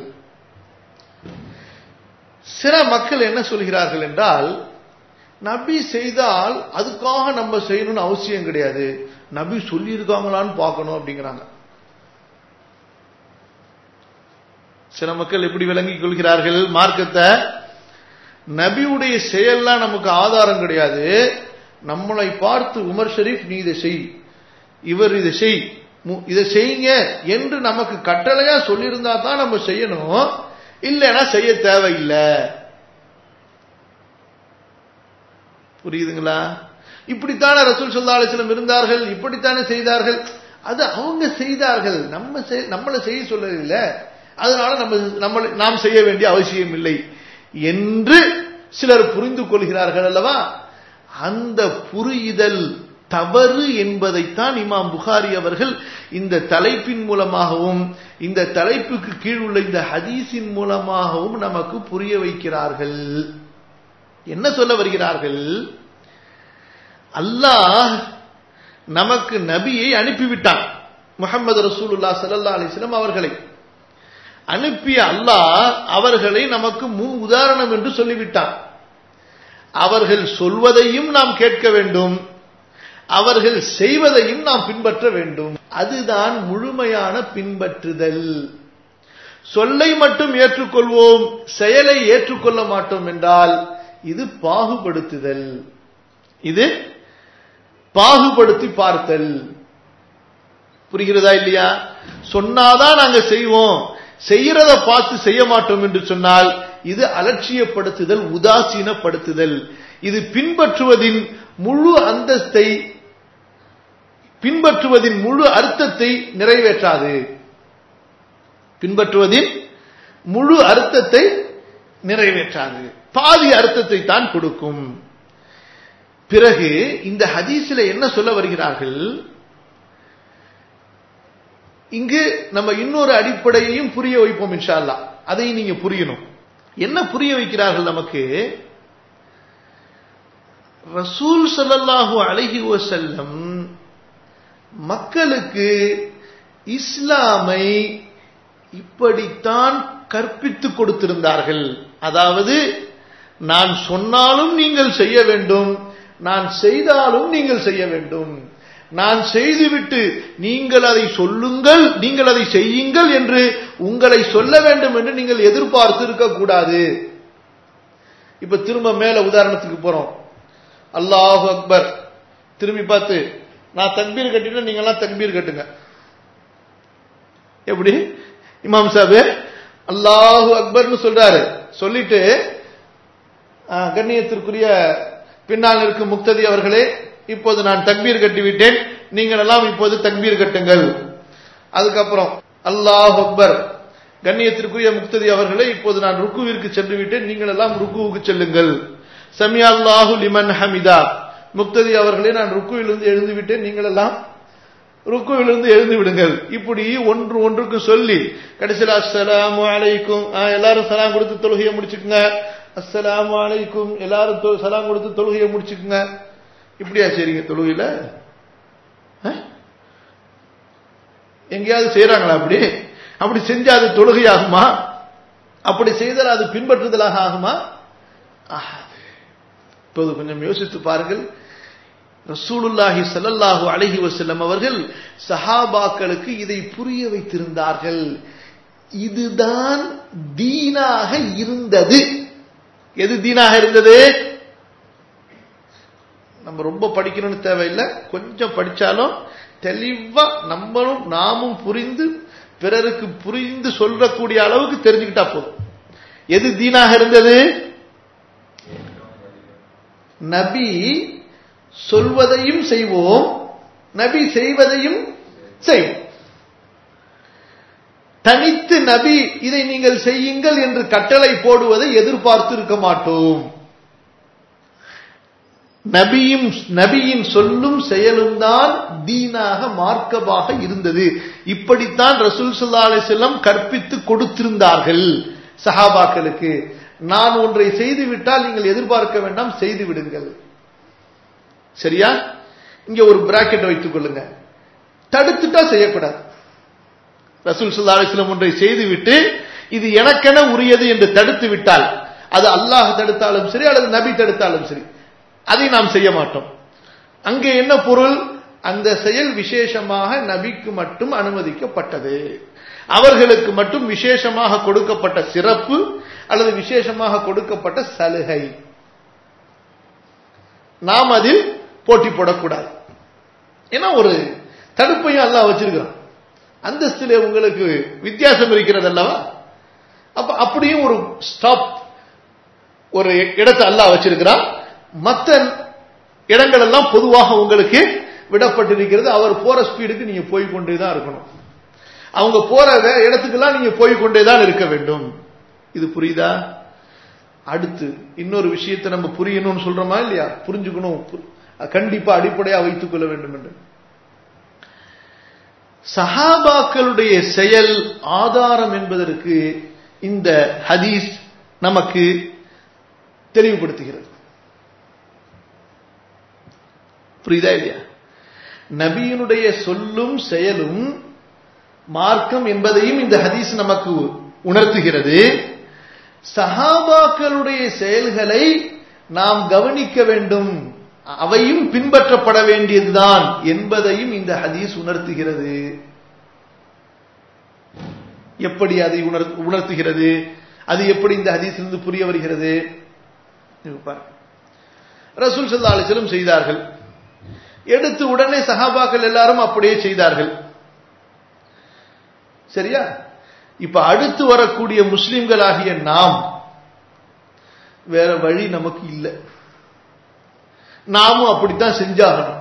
சில மக்கள் என்ன சொல்கிறார்கள் என்றால் நபி செய்தால் அதுக்காக நம்ம செய்யணும்னு அவசியம் கிடையாது நபி சொல்லியிருக்காங்களான்னு பார்க்கணும் அப்படிங்கிறாங்க சில மக்கள் எப்படி விளங்கிக் கொள்கிறார்கள் மார்க்கத்தை நபியுடைய செயல்லாம் நமக்கு ஆதாரம் கிடையாது நம்மளை பார்த்து உமர் ஷரீப் நீ இதை செய் இவர் இதை செய் இதை செய்யுங்க என்று நமக்கு கட்டளையா சொல்லியிருந்தா தான் நம்ம செய்யணும் இல்லைன்னா செய்ய தேவையில்லை புரியுதுங்களா இப்படித்தானே ரசூல் சொல்லா அலிஸ்லம் இருந்தார்கள் இப்படித்தானே செய்தார்கள் அது அவங்க செய்தார்கள் நம்ம நம்மளை செய்ய சொல்லல அதனால நம்ம நம்ம நாம் செய்ய வேண்டிய அவசியம் இல்லை என்று சிலர் புரிந்து கொள்கிறார்கள் அல்லவா அந்த புரிதல் தவறு என்பதைத்தான் இமாம் புகாரி அவர்கள் இந்த தலைப்பின் மூலமாகவும் இந்த தலைப்புக்கு கீழ் உள்ள இந்த ஹதீஸின் மூலமாகவும் நமக்கு புரிய வைக்கிறார்கள் என்ன சொல்ல வருகிறார்கள் அல்லாஹ் நமக்கு நபியை அனுப்பிவிட்டான் முகமது ரசூலுல்லா சல்லா அலிஸ்லாம் அவர்களை அனுப்பிய அல்லாஹ் அவர்களை நமக்கு முன் உதாரணம் என்று சொல்லிவிட்டான் அவர்கள் சொல்வதையும் நாம் கேட்க வேண்டும் அவர்கள் செய்வதையும் நாம் பின்பற்ற வேண்டும் அதுதான் முழுமையான பின்பற்றுதல் சொல்லை மட்டும் ஏற்றுக்கொள்வோம் செயலை ஏற்றுக்கொள்ள மாட்டோம் என்றால் இது பாகுபடுத்துதல் இது பாகுபடுத்தி பார்த்தல் புரிகிறதா இல்லையா சொன்னாதான் நாங்க செய்வோம் செய்யறத பார்த்து செய்ய மாட்டோம் என்று சொன்னால் இது அலட்சியப்படுத்துதல் உதாசீனப்படுத்துதல் இது பின்பற்றுவதின் முழு அந்தஸ்தை பின்பற்றுவதின் முழு அர்த்தத்தை நிறைவேற்றாது பின்பற்றுவதின் முழு அர்த்தத்தை நிறைவேற்றாது பாதி அர்த்தத்தை தான் கொடுக்கும் பிறகு இந்த ஹதீஸில் என்ன சொல்ல வருகிறார்கள் இங்கு நம்ம இன்னொரு அடிப்படையையும் புரிய வைப்போம் இன்ஷா அல்லா அதையும் நீங்க புரியணும் என்ன புரிய வைக்கிறார்கள் நமக்கு ரசூல் சல்லல்லாஹு அழகி செல்லம் மக்களுக்கு இஸ்லாமை இப்படித்தான் கற்பித்து கொடுத்திருந்தார்கள் அதாவது நான் சொன்னாலும் நீங்கள் செய்ய வேண்டும் நான் செய்தாலும் நீங்கள் செய்ய வேண்டும் நான் செய்துவிட்டு நீங்கள் அதை சொல்லுங்கள் நீங்கள் அதை செய்யுங்கள் என்று உங்களை சொல்ல வேண்டும் என்று நீங்கள் எதிர்பார்த்து இருக்கக்கூடாது இப்ப திரும்ப மேல உதாரணத்துக்கு போறோம் அல்லாஹு அக்பர் திரும்பி பார்த்து நான் தக்பீர் கட்டினா நீங்க எல்லாம் தக்பீர் கட்டுங்க எப்படி இமாம் சாபு அல்லாஹு அக்பர்னு சொல்றாரு சொல்லிட்டு கண்ணியத்திற்குரிய பின்னால் இருக்கும் முக்ததி அவர்களே இப்போது நான் தக்பீர் கட்டிவிட்டேன் நீங்கள் எல்லாம் இப்போது தக்பீர் கட்டுங்கள் அதுக்கப்புறம் அல்லாஹ் அக்பர் கண்ணியத்திற்குரிய முக்ததி அவர்களே இப்போது நான் ருக்குவிற்கு சென்று விட்டேன் நீங்கள் எல்லாம் ருக்குவுக்கு செல்லுங்கள் சமியா அல்லாஹு லிமன் ஹமிதா முக்ததி அவர்களே நான் ருக்குவிலிருந்து எழுந்து விட்டேன் நீங்கள் எல்லாம் ருக்குவிலிருந்து எழுந்து விடுங்கள் இப்படி ஒன்று ஒன்றுக்கு சொல்லி கடைசியில் அஸ்ஸலாமு அலைக்கும் எல்லாரும் சலாம் கொடுத்து தொழுகையை முடிச்சுக்குங்க அஸ்ஸலாமு அலைக்கும் எல்லாரும் சலாம் கொடுத்து தொழுகையை முடிச்சுக்குங்க இப்படியா சரிங்க தொழுகையில எங்கேயாவது செய்யறாங்களா அப்படி அப்படி செஞ்சா அது தொழுகை ஆகுமா அப்படி செய்தால் அது பின்பற்றுதலாக ஆகுமா ஆகாது இப்போது கொஞ்சம் யோசித்து பாருங்கள் ரசூலுல்லாஹி சல்லல்லாஹு அலஹி வசல்லம் அவர்கள் சஹாபாக்களுக்கு இதை புரிய வைத்திருந்தார்கள் இதுதான் தீனாக இருந்தது எது தீனாக இருந்தது நம்ம ரொம்ப படிக்கணும்னு தேவையில்லை கொஞ்சம் படிச்சாலும் தெளிவா நம்மளும் நாமும் புரிந்து பிறருக்கு புரிந்து சொல்லக்கூடிய அளவுக்கு தெரிஞ்சுக்கிட்டா போதும் எது தீனாக இருந்தது நபி சொல்வதையும் செய்வோம் நபி செய்வதையும் செய்வோம் தனித்து நபி இதை நீங்கள் செய்யுங்கள் என்று கட்டளை போடுவதை எதிர்பார்த்து இருக்க மாட்டோம் நபியும் நபியின் சொல்லும் செயலும் தான் தீனாக மார்க்கமாக இருந்தது இப்படித்தான் ரசூல் சுல்லா அலி செல்லம் கற்பித்து கொடுத்திருந்தார்கள் சஹாபாக்களுக்கு நான் ஒன்றை செய்து விட்டால் நீங்கள் எதிர்பார்க்க வேண்டாம் செய்து விடுங்கள் சரியா இங்க ஒரு பிராக்கெட் வைத்துக் கொள்ளுங்க தடுத்துட்டா செய்யக்கூடாது ரசூல் சல்லா அலிஸ்லம் ஒன்றை செய்துவிட்டு இது எனக்கென உரியது என்று தடுத்து விட்டால் அது அல்லாஹ் தடுத்தாலும் சரி அல்லது நபி தடுத்தாலும் சரி அதை நாம் செய்ய மாட்டோம் அங்கே என்ன பொருள் அந்த செயல் விசேஷமாக நபிக்கு மட்டும் அனுமதிக்கப்பட்டது அவர்களுக்கு மட்டும் விசேஷமாக கொடுக்கப்பட்ட சிறப்பு அல்லது விசேஷமாக கொடுக்கப்பட்ட சலுகை நாம் அதில் போட்டி போடக்கூடாது ஏன்னா ஒரு தடுப்பையும் அல்லாஹ் வச்சிருக்கிறான் அந்தஸ்திலே உங்களுக்கு வித்தியாசம் இருக்கிறது அல்லவா அப்ப அப்படியும் ஒரு ஸ்டாப் ஒரு இடத்தை அல்லாஹ் வச்சிருக்கிறான் மற்ற இடங்கள் எல்லாம் பொதுவாக உங்களுக்கு விடப்பட்டிருக்கிறது அவர் போற ஸ்பீடுக்கு நீங்க போய் கொண்டே தான் இருக்கணும் அவங்க போற இடத்துக்கெல்லாம் நீங்க போய் கொண்டே தான் இருக்க வேண்டும் இது புரியுதா அடுத்து இன்னொரு விஷயத்தை நம்ம புரியணும்னு சொல்றோமா இல்லையா புரிஞ்சுக்கணும் கண்டிப்பா அடிப்படையா வைத்துக் கொள்ள வேண்டும் என்று சஹாபாக்களுடைய செயல் ஆதாரம் என்பதற்கு இந்த ஹதீஸ் நமக்கு தெளிவுபடுத்துகிறது புரியுதா இல்லையா நபியினுடைய சொல்லும் செயலும் மார்க்கம் என்பதையும் இந்த ஹதீஸ் நமக்கு உணர்த்துகிறது சஹாபாக்களுடைய செயல்களை நாம் கவனிக்க வேண்டும் அவையும் பின்பற்றப்பட வேண்டியதுதான் என்பதையும் இந்த ஹதீஸ் உணர்த்துகிறது எப்படி அதை உணர்த்துகிறது அது எப்படி இந்த ஹதீஸிலிருந்து புரிய வருகிறது ரசூல் சல்லா அலிசலம் செய்தார்கள் எடுத்து உடனே சஹாபாக்கள் எல்லாரும் அப்படியே செய்தார்கள் சரியா இப்ப அடுத்து வரக்கூடிய முஸ்லிம்களாகிய நாம் வேற வழி நமக்கு இல்லை நாமும் அப்படித்தான் செஞ்சாகணும்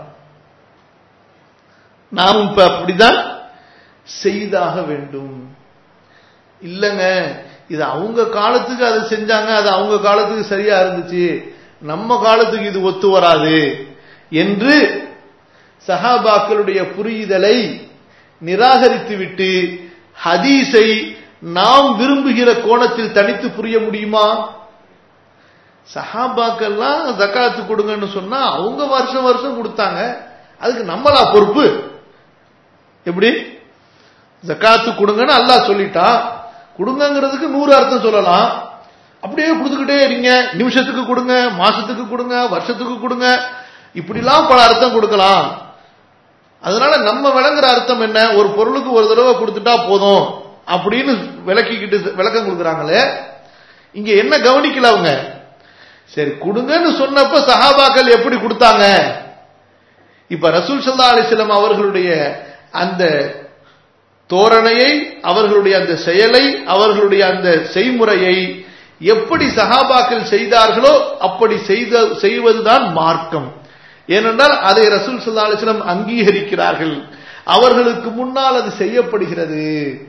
நாமும் இப்ப அப்படிதான் செய்தாக வேண்டும் இல்லங்க இது அவங்க காலத்துக்கு அதை செஞ்சாங்க அது அவங்க காலத்துக்கு சரியா இருந்துச்சு நம்ம காலத்துக்கு இது ஒத்து வராது என்று சஹாபாக்களுடைய புரிதலை நிராகரித்துவிட்டு ஹதீஸை நாம் விரும்புகிற கோணத்தில் தனித்து புரிய முடியுமா சஹாபாக்கெல்லாம் ஜக்காத்து கொடுங்கன்னு சொன்னா அவங்க வருஷம் வருஷம் கொடுத்தாங்க அதுக்கு நம்மளா பொறுப்பு எப்படி ஜக்காத்து கொடுங்கன்னு அல்லாஹ் சொல்லிட்டான் கொடுங்கிறதுக்கு நூறு அர்த்தம் சொல்லலாம் அப்படியே கொடுத்துக்கிட்டே இருங்க நிமிஷத்துக்கு கொடுங்க மாசத்துக்கு கொடுங்க வருஷத்துக்கு கொடுங்க இப்படிலாம் பல அர்த்தம் கொடுக்கலாம் அதனால நம்ம விளங்குற அர்த்தம் என்ன ஒரு பொருளுக்கு ஒரு தடவை கொடுத்துட்டா போதும் அப்படின்னு விளக்கிக்கிட்டு விளக்கம் கொடுக்குறாங்களே இங்க என்ன கவனிக்கல அவங்க சரி கொடுங்கன்னு சொன்னப்ப சஹாபாக்கள் எப்படி கொடுத்தாங்க இப்ப ரசூல் சல்லா அலிஸ்லாம் அவர்களுடைய அந்த தோரணையை அவர்களுடைய அந்த செயலை அவர்களுடைய அந்த செய்முறையை எப்படி சஹாபாக்கள் செய்தார்களோ அப்படி செய்த செய்வதுதான் மார்க்கம் ஏனென்றால் அதை ரசூல் சல்லா அலிஸ்லாம் அங்கீகரிக்கிறார்கள் அவர்களுக்கு முன்னால் அது செய்யப்படுகிறது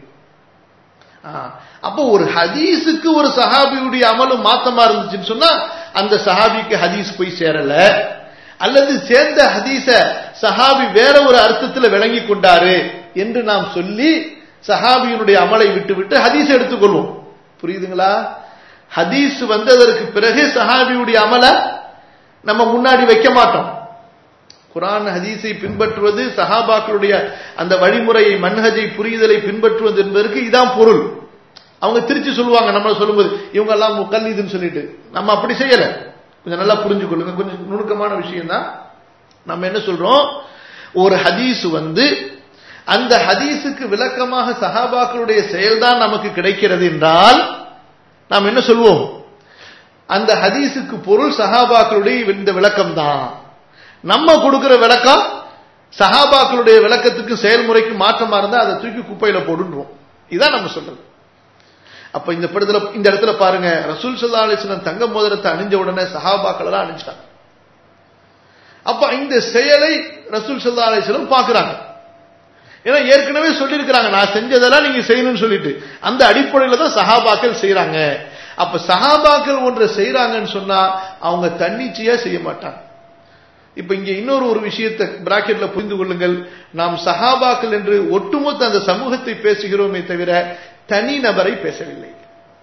அப்போ ஒரு ஹதீஸுக்கு ஒரு சஹாபியுடைய அமலும் மாத்தமா இருந்துச்சுன்னு சொன்னா அந்த சஹாபிக்கு ஹதீஸ் போய் சேரல அல்லது சேர்ந்த ஹதீஸ சஹாபி வேற ஒரு அர்த்தத்துல விளங்கி கொண்டாரு என்று நாம் சொல்லி சஹாபியினுடைய அமலை விட்டு விட்டு ஹதீஸ் எடுத்துக்கொள்வோம் புரியுதுங்களா ஹதீஸ் வந்ததற்கு பிறகு சஹாபியுடைய அமல நம்ம முன்னாடி வைக்க மாட்டோம் குரான் ஹதீஸை பின்பற்றுவது சஹாபாக்களுடைய அந்த வழிமுறையை மன்ஹஜை புரிதலை பின்பற்றுவது என்பதற்கு இதான் பொருள் அவங்க திருச்சி சொல்லுவாங்க நம்மள சொல்லும்போது இவங்க எல்லாம் முக்கல்லீதுன்னு சொல்லிட்டு நம்ம அப்படி செய்யல கொஞ்சம் நல்லா புரிஞ்சுக்கொள்ளுங்க கொஞ்சம் நுணுக்கமான விஷயம் தான் நம்ம என்ன சொல்றோம் ஒரு ஹதீஸ் வந்து அந்த ஹதீஸுக்கு விளக்கமாக சஹாபாக்களுடைய செயல்தான் நமக்கு கிடைக்கிறது என்றால் நாம் என்ன சொல்வோம் அந்த ஹதீஸுக்கு பொருள் சஹாபாக்களுடைய இந்த விளக்கம் தான் நம்ம கொடுக்கிற விளக்கம் சஹாபாக்களுடைய விளக்கத்துக்கு செயல்முறைக்கு மாற்றமா இருந்தா அதை தூக்கி குப்பையில போடுன்றோம் இதான் நம்ம சொல்றது அப்ப இந்த படத்துல இந்த இடத்துல பாருங்க ரசூல் சல்லா அலிஸ்லாம் தங்க மோதிரத்தை அணிஞ்ச உடனே சஹாபாக்கள் எல்லாம் அணிஞ்சிட்டாங்க அப்ப இந்த செயலை ரசூல் சல்லா அலிஸ்லாம் பாக்குறாங்க ஏன்னா ஏற்கனவே சொல்லியிருக்கிறாங்க நான் செஞ்சதெல்லாம் நீங்க செய்யணும்னு சொல்லிட்டு அந்த அடிப்படையில தான் சஹாபாக்கள் செய்யறாங்க அப்ப சஹாபாக்கள் ஒன்றை செய்யறாங்கன்னு சொன்னா அவங்க தன்னிச்சையா செய்ய மாட்டாங்க இப்ப இங்க இன்னொரு ஒரு விஷயத்தை பிராக்கெட்ல புரிந்து கொள்ளுங்கள் நாம் சஹாபாக்கள் என்று ஒட்டுமொத்த அந்த சமூகத்தை பேசுகிறோமே தவிர தனி நபரை பேசவில்லை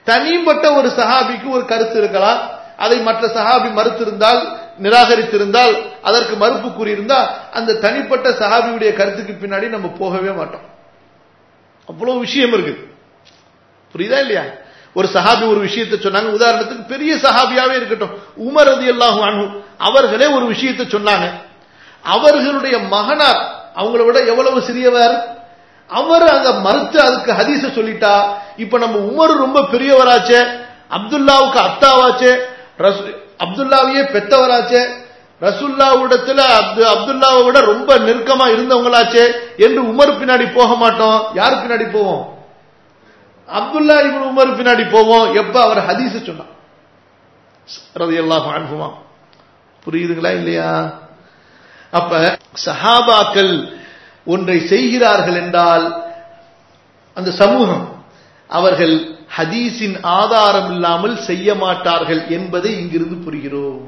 தனிப்பட்ட ஒரு சஹாபிக்கு ஒரு கருத்து இருக்கலாம் அதை மற்ற சஹாபி மறுத்திருந்தால் நிராகரித்திருந்தால் அதற்கு மறுப்பு கூறியிருந்தால் அந்த தனிப்பட்ட சஹாபியுடைய கருத்துக்கு பின்னாடி நம்ம போகவே மாட்டோம் அவ்வளவு விஷயம் இருக்கு புரியுதா இல்லையா ஒரு சஹாபி ஒரு விஷயத்தை சொன்னாங்க உதாரணத்துக்கு பெரிய சஹாபியாவே இருக்கட்டும் உமர் ரதி அல்லாஹு அனு அவர்களே ஒரு விஷயத்தை சொன்னாங்க அவர்களுடைய மகனார் அவங்கள விட எவ்வளவு சிறியவர் அவர் அங்க மறுத்து அதுக்கு ஹதீச சொல்லிட்டா இப்ப நம்ம உமர் ரொம்ப பெரியவராச்சே அப்துல்லாவுக்கு அத்தாவாச்சே அப்துல்லாவையே பெத்தவராச்சே ரசுல்லாவிடத்துல அப்து அப்துல்லாவை விட ரொம்ப நெருக்கமா இருந்தவங்களாச்சே என்று உமர் பின்னாடி போக மாட்டோம் யாரு பின்னாடி போவோம் அப்துல்லா இவன் உமர் பின்னாடி போவோம் எப்ப அவர் ஹதீஸ் சொன்னான் ரதி எல்லாம் அனுபவமா புரியுதுங்களா இல்லையா அப்ப சஹாபாக்கள் ஒன்றை செய்கிறார்கள் என்றால் அந்த சமூகம் அவர்கள் ஹதீஸின் ஆதாரம் இல்லாமல் செய்ய மாட்டார்கள் என்பதை இங்கிருந்து புரிகிறோம்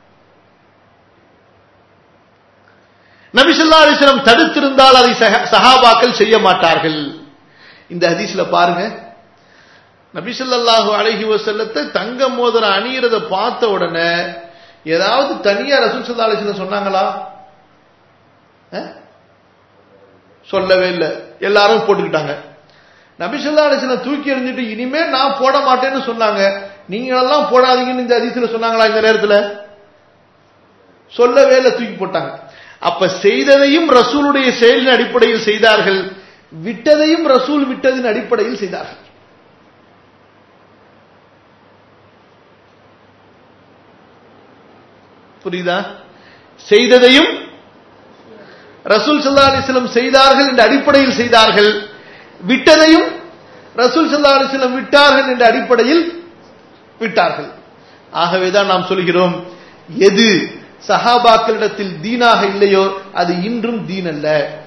நபிசல்லா அலிஸ்லம் தடுத்திருந்தால் அதை சஹாபாக்கள் செய்ய மாட்டார்கள் இந்த ஹதீஸ்ல பாருங்க நபிசல்லாஹு அழகி வசல்லத்தை தங்க மோதிரம் அணியறத பார்த்த உடனே ஏதாவது தனியா ரசூல் சல்லா அலிஸ்லம் சொன்னாங்களா சொல்லவே இல்லை எல்லாரும் போட்டுக்கிட்டாங்க நபிசல்லா அலிஸ்லம் தூக்கி எறிஞ்சிட்டு இனிமே நான் போட மாட்டேன்னு சொன்னாங்க நீங்க எல்லாம் போடாதீங்கன்னு இந்த அதிசல சொன்னாங்களா இந்த நேரத்தில் சொல்லவே இல்லை தூக்கி போட்டாங்க அப்ப செய்ததையும் ரசூலுடைய செயலின் அடிப்படையில் செய்தார்கள் விட்டதையும் ரசூல் விட்டதின் அடிப்படையில் செய்தார்கள் புரியுதா செய்ததையும் ரசூல் சல்லா அலிஸ்லம் செய்தார்கள் என்ற அடிப்படையில் செய்தார்கள் விட்டதையும் ரசூல் சல்லா அலிஸ்லம் விட்டார்கள் என்ற அடிப்படையில் விட்டார்கள் ஆகவேதான் நாம் சொல்கிறோம் எது சஹாபாக்களிடத்தில் தீனாக இல்லையோ அது இன்றும் தீன் அல்ல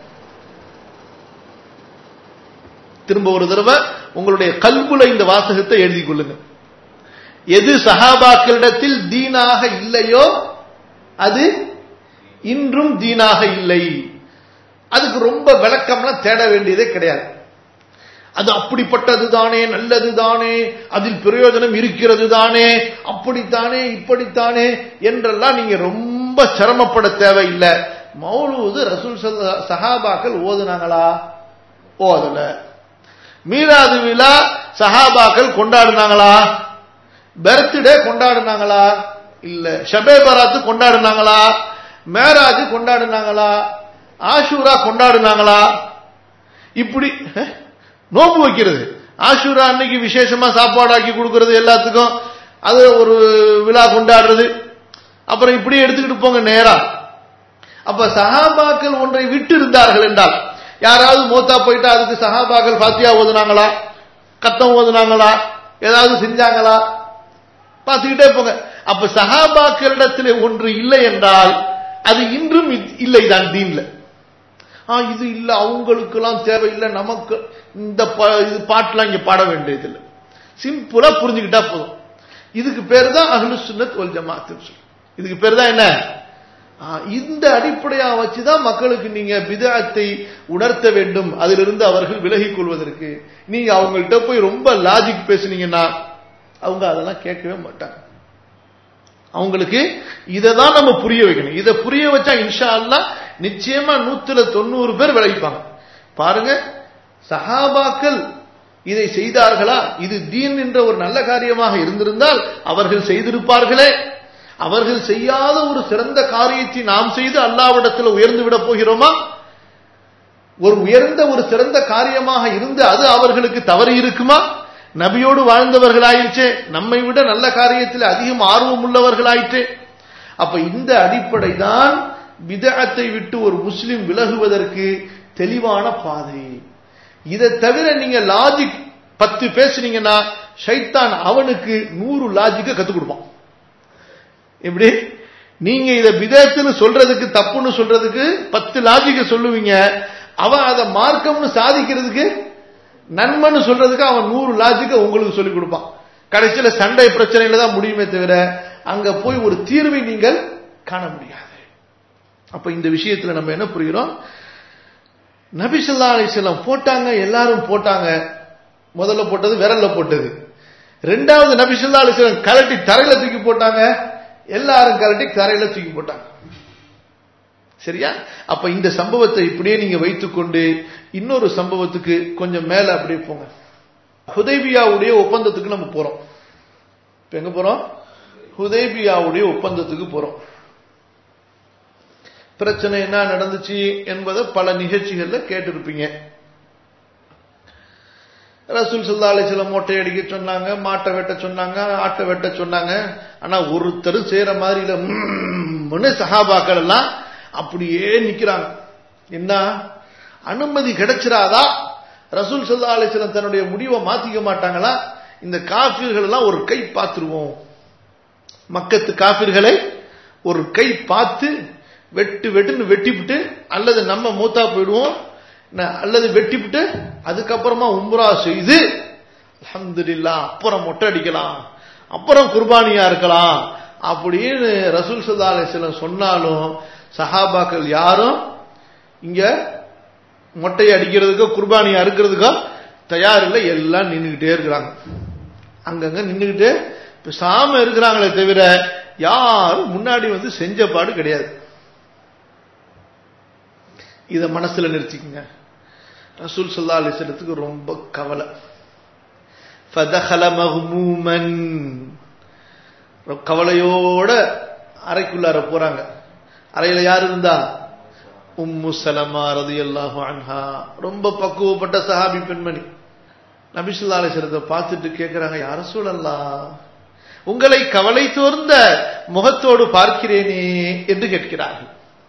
திரும்ப ஒரு தடவை உங்களுடைய கல்புல இந்த வாசகத்தை எழுதி கொள்ளுங்க எது சஹாபாக்களிடத்தில் தீனாக இல்லையோ அது இன்றும் தீனாக இல்லை அதுக்கு ரொம்ப விளக்கம்லாம் தேட வேண்டியதே கிடையாது அது அப்படிப்பட்டது தானே நல்லது தானே அதில் பிரயோஜனம் இருக்கிறது தானே அப்படித்தானே இப்படித்தானே என்றெல்லாம் நீங்க ரொம்ப சிரமப்பட தேவையில்லை மௌலூது ரசூல் சஹாபாக்கள் ஓதுனாங்களா ஓதல மீராது விழா சஹாபாக்கள் கொண்டாடினாங்களா பர்த்டே கொண்டாடினாங்களா இல்ல ஷபே பராத்து கொண்டாடினாங்களா மேராஜ் கொண்டாடினாங்களா ஆஷூரா கொண்டாடினாங்களா இப்படி நோம்பு வைக்கிறது ஆஷூரா அன்னைக்கு விசேஷமா சாப்பாடு ஆக்கி கொடுக்கறது எல்லாத்துக்கும் அது ஒரு விழா கொண்டாடுறது அப்புறம் இப்படி எடுத்துக்கிட்டு போங்க நேரா அப்ப சஹாபாக்கள் ஒன்றை விட்டு இருந்தார்கள் என்றால் யாராவது மூத்தா போயிட்டா அதுக்கு சஹாபாக்கள் பாத்தியா ஓதுனாங்களா கத்தம் ஓதுனாங்களா ஏதாவது செஞ்சாங்களா பார்த்துக்கிட்டே போங்க அப்ப சஹாபாக்களிடத்தில் ஒன்று இல்லை என்றால் அது இன்றும் இல்லைதான் தீன்ல ஆ இது இல்ல அவங்களுக்கு எல்லாம் தேவையில்லை நமக்கு இந்த இது பாட்டுலாம் இங்க பாட வேண்டியது இல்லை சிம்பிளா புரிஞ்சுக்கிட்டா போதும் இதுக்கு பேர் தான் அஹ்லு சுன்னத் ஒல் ஜமாத் இதுக்கு பேர் தான் என்ன இந்த அடிப்படையா வச்சுதான் மக்களுக்கு நீங்க விதத்தை உணர்த்த வேண்டும் அதிலிருந்து அவர்கள் விலகிக் கொள்வதற்கு நீங்க அவங்கள்ட்ட போய் ரொம்ப லாஜிக் பேசுனீங்கன்னா அவங்க அதெல்லாம் கேட்கவே மாட்டாங்க அவங்களுக்கு இதை தான் நம்ம புரிய வைக்கணும் இதை புரிய வச்சா இன்ஷா அல்லா நிச்சயமா நூத்துல தொண்ணூறு பேர் விளைவிப்பாங்க பாருங்க சஹாபாக்கள் இதை செய்தார்களா இது தீன் என்ற ஒரு நல்ல காரியமாக இருந்திருந்தால் அவர்கள் செய்திருப்பார்களே அவர்கள் செய்யாத ஒரு சிறந்த காரியத்தை நாம் செய்து அல்லாவிடத்தில் உயர்ந்து விட போகிறோமா ஒரு உயர்ந்த ஒரு சிறந்த காரியமாக இருந்து அது அவர்களுக்கு தவறு இருக்குமா நபியோடு வாழ்ந்தவர்களாயிற்றே நம்மை விட நல்ல காரியத்தில் அதிகம் ஆர்வம் உள்ளவர்களாயிற்றே அப்ப இந்த அடிப்படை தான் விதத்தை விட்டு ஒரு முஸ்லிம் விலகுவதற்கு தெளிவான பாதை இதை தவிர நீங்க லாஜிக் பத்து பேசுனீங்கன்னா ஷைத்தான் அவனுக்கு நூறு லாஜிக்க கத்துக் கொடுப்பான் எப்படி நீங்க இத விதத்துன்னு சொல்றதுக்கு தப்புன்னு சொல்றதுக்கு பத்து லாஜிக்க சொல்லுவீங்க அவன் அதை மார்க்கம்னு சாதிக்கிறதுக்கு நன்மைன்னு சொல்றதுக்கு அவன் நூறு லாஜிக்க உங்களுக்கு சொல்லிக் கொடுப்பான் கடைசியில சண்டை பிரச்சனையில தான் முடியுமே தவிர அங்க போய் ஒரு தீர்வை நீங்கள் காண முடியாது அப்ப இந்த விஷயத்துல நம்ம என்ன புரிகிறோம் நபிசல்லா அலிஸ்லாம் போட்டாங்க எல்லாரும் போட்டாங்க முதல்ல போட்டது விரல்ல போட்டது ரெண்டாவது நபிசுல்லா அலிஸ்லாம் கலட்டி தரையில தூக்கி போட்டாங்க எல்லாரும் கலட்டி தரையில தூக்கி போட்டாங்க சரியா அப்ப இந்த சம்பவத்தை இப்படியே நீங்க வைத்துக்கொண்டு இன்னொரு சம்பவத்துக்கு கொஞ்சம் மேல அப்படியே போங்க ஹுதைபியாவுடைய ஒப்பந்தத்துக்கு நம்ம போறோம் இப்ப எங்க போறோம் ஹுதைபியாவுடைய ஒப்பந்தத்துக்கு போறோம் பிரச்சனை என்ன நடந்துச்சு என்பதை பல நிகழ்ச்சிகள்ல கேட்டிருப்பீங்க ரசூல் சல்லா அலிஸ்லம் மொட்டை அடிக்க சொன்னாங்க மாட்டை வெட்ட சொன்னாங்க ஆட்டை வெட்ட சொன்னாங்க ஆனா ஒருத்தர் செய்யற மாதிரி இல்ல சஹாபாக்கள் எல்லாம் அப்படியே நிக்கிறாங்க என்ன அனுமதி கிடைச்சிராதா ரசூல் சல்லா அலிஸ்லம் தன்னுடைய முடிவை மாத்திக்க மாட்டாங்களா இந்த காஃபிர்கள் எல்லாம் ஒரு கை பார்த்துருவோம் மக்கத்து காஃபிர்களை ஒரு கை பார்த்து வெட்டு வெட்டுன்னு வெட்டிவிட்டு அல்லது நம்ம மூத்தா போயிடுவோம் அல்லது வெட்டிவிட்டு அதுக்கப்புறமா உம்ரா செய்து அலமதுல்லா அப்புறம் மொட்டை அடிக்கலாம் அப்புறம் குர்பானியா இருக்கலாம் அப்படின்னு ரசூல் சல்லா அலிஸ்லம் சொன்னாலும் சஹாபாக்கள் யாரும் இங்க மொட்டையை அடிக்கிறதுக்கோ குர்பானியா இருக்கிறதுக்கோ தயார் இல்லை எல்லாம் நின்றுகிட்டே இருக்கிறாங்க அங்கங்க நின்றுகிட்டு சாம இருக்கிறாங்களே தவிர யாரும் முன்னாடி வந்து செஞ்ச பாடு கிடையாது இத மனசுல நிறுத்திக்கங்க ரசூல் சொல்லா அலிசலத்துக்கு ரொம்ப கவலை கவலையோட அறைக்குள்ளார போறாங்க அறையில யார் இருந்தா உம்மு சலமா ரதி அல்லாஹு அன்ஹா ரொம்ப பக்குவப்பட்ட சஹாபி பெண்மணி நபிசுல்லா அலிசலத்தை பார்த்துட்டு கேட்கிறாங்க யார சூழல்லா உங்களை கவலை தோர்ந்த முகத்தோடு பார்க்கிறேனே என்று கேட்கிறார்கள்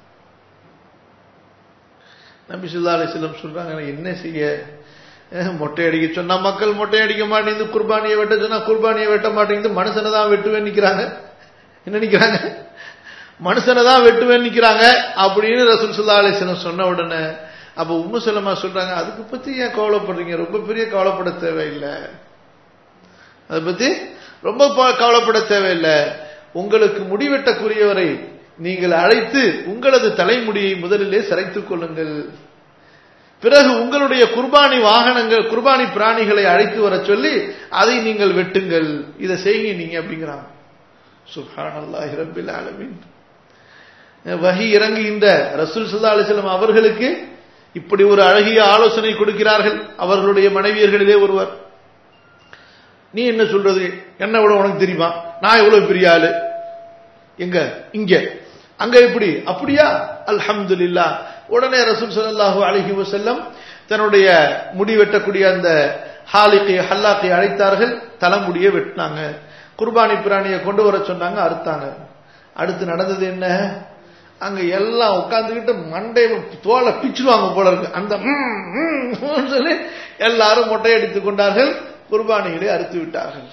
நபி சுல்லா அலிஸ்லம் சொல்றாங்க என்ன செய்ய மொட்டை அடிக்க சொன்னா மக்கள் மொட்டை அடிக்க மாட்டேங்குது குர்பானியை வெட்ட சொன்னா குர்பானியை வெட்ட மாட்டேங்குது மனுஷனை தான் வெட்டுவேன் நிக்கிறாங்க என்ன நிக்கிறாங்க மனுஷனை தான் வெட்டுவேன் நிக்கிறாங்க அப்படின்னு ரசூல் சுல்லா அலிஸ்லம் சொன்ன உடனே அப்ப உம்மு சொல்லமா சொல்றாங்க அதுக்கு பத்தி ஏன் கவலைப்படுறீங்க ரொம்ப பெரிய கவலைப்பட தேவையில்லை அதை பத்தி ரொம்ப கவலைப்பட தேவையில்லை உங்களுக்கு முடிவெட்டக்குரியவரை நீங்கள் அழைத்து உங்களது தலைமுடியை முதலிலே சிரைத்துக் கொள்ளுங்கள் பிறகு உங்களுடைய குர்பானி வாகனங்கள் குர்பானி பிராணிகளை அழைத்து வர சொல்லி அதை நீங்கள் வெட்டுங்கள் இதை செய்யுங்க நீங்க அப்படிங்கிறாங்க சுஹான் அல்லாஹ் ரபில் ஆலமின் வகி இறங்குகின்ற ரசூல் சுல்லா அலிஸ்லாம் அவர்களுக்கு இப்படி ஒரு அழகிய ஆலோசனை கொடுக்கிறார்கள் அவர்களுடைய மனைவியர்களிலே ஒருவர் நீ என்ன சொல்றது என்ன விட உனக்கு தெரியுமா நான் எவ்வளவு பெரிய ஆளு எங்க இங்க அங்க எப்படி அப்படியா அல்ஹம்துலில்லா உடனே ரசூல் ஸல்லல்லாஹு அலைஹி வஸல்லம் தன்னுடைய முடி வெட்டக்கூடிய அந்த ஹாலிகை ஹல்லாக்கை அழைத்தார்கள் தலைமுடியை வெட்டினாங்க குர்பானி பிராணியை கொண்டு வர சொன்னாங்க அறுத்தாங்க அடுத்து நடந்தது என்ன அங்க எல்லாம் உட்கார்ந்துகிட்டு மண்டையில தோலை பிச்சுருவாங்க போல இருக்கு அந்த சொல்லி எல்லாரும் மொட்டையடித்துக் கொண்டார்கள் குர்பானிகளை அறுத்து விட்டார்கள்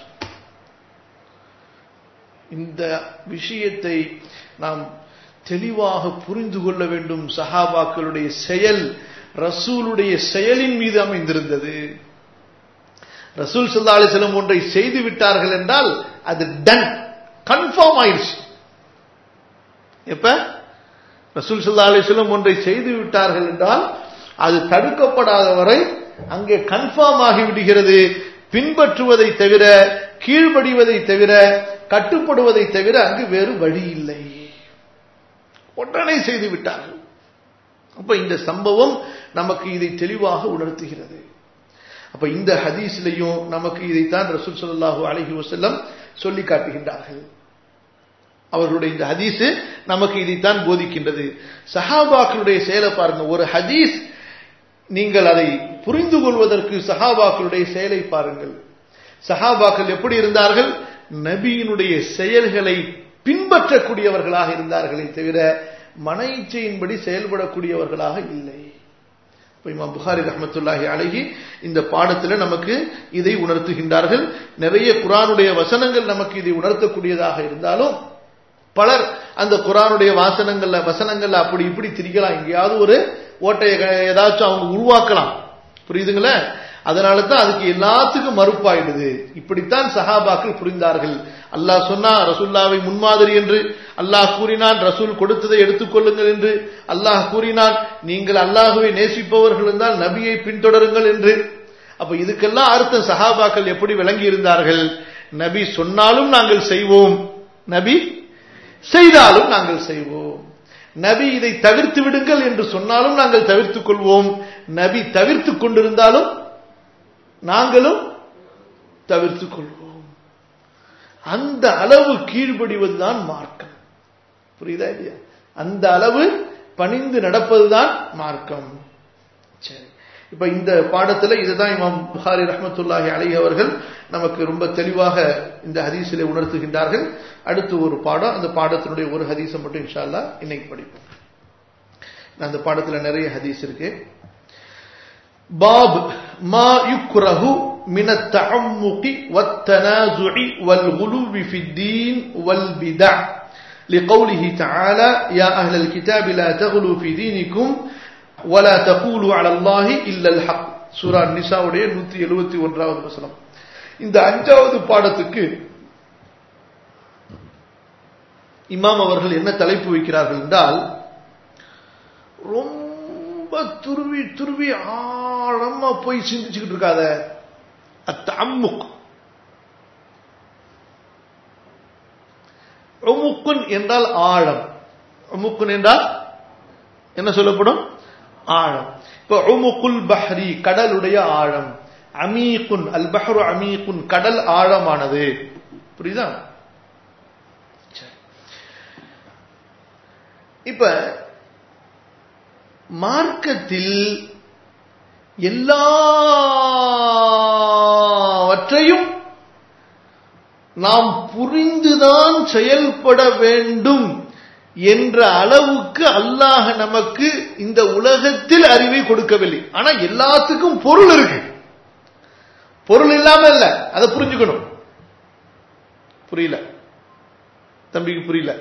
இந்த விஷயத்தை நாம் தெளிவாக புரிந்து கொள்ள வேண்டும் சஹாபாக்களுடைய செயல் ரசூலுடைய செயலின் மீது அமைந்திருந்தது ரசூல் சல்லா அலிஸ்லம் ஒன்றை செய்து விட்டார்கள் என்றால் அது டன் கன்ஃபார்ம் ஆயிடுச்சு எப்ப ரசூல் சல்லா அலிஸ்லம் ஒன்றை செய்து விட்டார்கள் என்றால் அது தடுக்கப்படாத வரை அங்கே கன்ஃபார்ம் ஆகிவிடுகிறது பின்பற்றுவதை தவிர கீழ்ப்படிவதை தவிர கட்டுப்படுவதை தவிர அங்கு வேறு வழி இல்லை உடனே செய்து விட்டார்கள் அப்ப இந்த சம்பவம் நமக்கு இதை தெளிவாக உணர்த்துகிறது அப்ப இந்த ஹதீஸ்லையும் நமக்கு இதைத்தான் ரசூல் சல்லாஹூ அலஹி வசல்லம் சொல்லி காட்டுகின்றார்கள் அவர்களுடைய இந்த ஹதீஸ் நமக்கு இதைத்தான் போதிக்கின்றது சஹாபாக்களுடைய செயலை பாருங்க ஒரு ஹதீஸ் நீங்கள் அதை புரிந்து கொள்வதற்கு சஹாபாக்களுடைய செயலை பாருங்கள் சஹாபாக்கள் எப்படி இருந்தார்கள் நபியினுடைய செயல்களை பின்பற்றக்கூடியவர்களாக இருந்தார்களே தவிர மன இச்சையின்படி செயல்படக்கூடியவர்களாக இல்லை இமாம் புகாரி ரஹமத்துல்லாஹி அழகி இந்த பாடத்தில் நமக்கு இதை உணர்த்துகின்றார்கள் நிறைய குரானுடைய வசனங்கள் நமக்கு இதை உணர்த்தக்கூடியதாக இருந்தாலும் பலர் அந்த குரானுடைய வாசனங்கள்ல வசனங்கள்ல அப்படி இப்படி திரிக்கலாம் எங்கேயாவது ஒரு ஓட்டையை ஏதாச்சும் அவங்க உருவாக்கலாம் புரியுதுங்களே அதனால தான் அதுக்கு எல்லாத்துக்கும் மறுப்பாயிடுது இப்படித்தான் சஹாபாக்கள் புரிந்தார்கள் அல்லாஹ் சொன்னா ரசூல்லாவை முன்மாதிரி என்று அல்லாஹ் கூறினான் ரசூல் கொடுத்ததை எடுத்துக்கொள்ளுங்கள் என்று அல்லாஹ் கூறினான் நீங்கள் அல்லாஹுவை நேசிப்பவர்கள் இருந்தால் நபியை பின்தொடருங்கள் என்று அப்ப இதுக்கெல்லாம் அர்த்தம் சஹாபாக்கள் எப்படி விளங்கி இருந்தார்கள் நபி சொன்னாலும் நாங்கள் செய்வோம் நபி செய்தாலும் நாங்கள் செய்வோம் நபி இதை தவிர்த்து விடுங்கள் என்று சொன்னாலும் நாங்கள் தவிர்த்துக் கொள்வோம் நபி தவிர்த்துக் கொண்டிருந்தாலும் நாங்களும் தவிர்த்துக் கொள்வோம் அந்த அளவு கீழ்ப்படிவதுதான் மார்க்கம் புரியுதா இல்லையா அந்த அளவு பணிந்து நடப்பதுதான் மார்க்கம் சரி இப்ப இந்த பாடத்துல இதுதான் இமாம் புகாரி ரஹமத்துல்லாஹி அலி அவர்கள் நமக்கு ரொம்ப தெளிவாக இந்த ஹதீஸிலே உணர்த்துகின்றார்கள் அடுத்து ஒரு பாடம் அந்த பாடத்தினுடைய ஒரு ஹதீஸை மட்டும் இன்ஷால்லா இன்னைக்கு படிப்போம் அந்த பாடத்துல நிறைய ஹதீஸ் இருக்கு பாப் மா யுக்ரஹு من التعمق والتنازع والغلو في الدين والبدع لقوله تعالى يا أهل الكتاب لا تغلوا في دينكم ولا تقولوا على الله إلا الحق சூரா நிசாவுடைய நூத்தி எழுபத்தி ஒன்றாவது வசனம் இந்த அஞ்சாவது பாடத்துக்கு இமாம் அவர்கள் என்ன தலைப்பு வைக்கிறார்கள் என்றால் ரொம்ப துருவி துருவி ஆழமா போய் சிந்திச்சுக்கிட்டு இருக்காத அத்த அம்முக் உமுக்குன் என்றால் ஆழம் உமுக்குன் என்றால் என்ன சொல்லப்படும் ஆழம் இப்ப உமுக்குல் பஹ்ரி கடலுடைய ஆழம் அமீகுன் அல் பஹ்ரு அமீகுன் கடல் ஆழமானது புரியுதா இப்ப மார்க்கத்தில் எல்லாவற்றையும் நாம் புரிந்துதான் செயல்பட வேண்டும் என்ற அளவுக்கு அல்லாஹ் நமக்கு இந்த உலகத்தில் அறிவை கொடுக்கவில்லை ஆனா எல்லாத்துக்கும் பொருள் இருக்கு பொருள் இல்லாம இல்ல அதை புரிஞ்சுக்கணும் புரியல தம்பிக்கு புரியல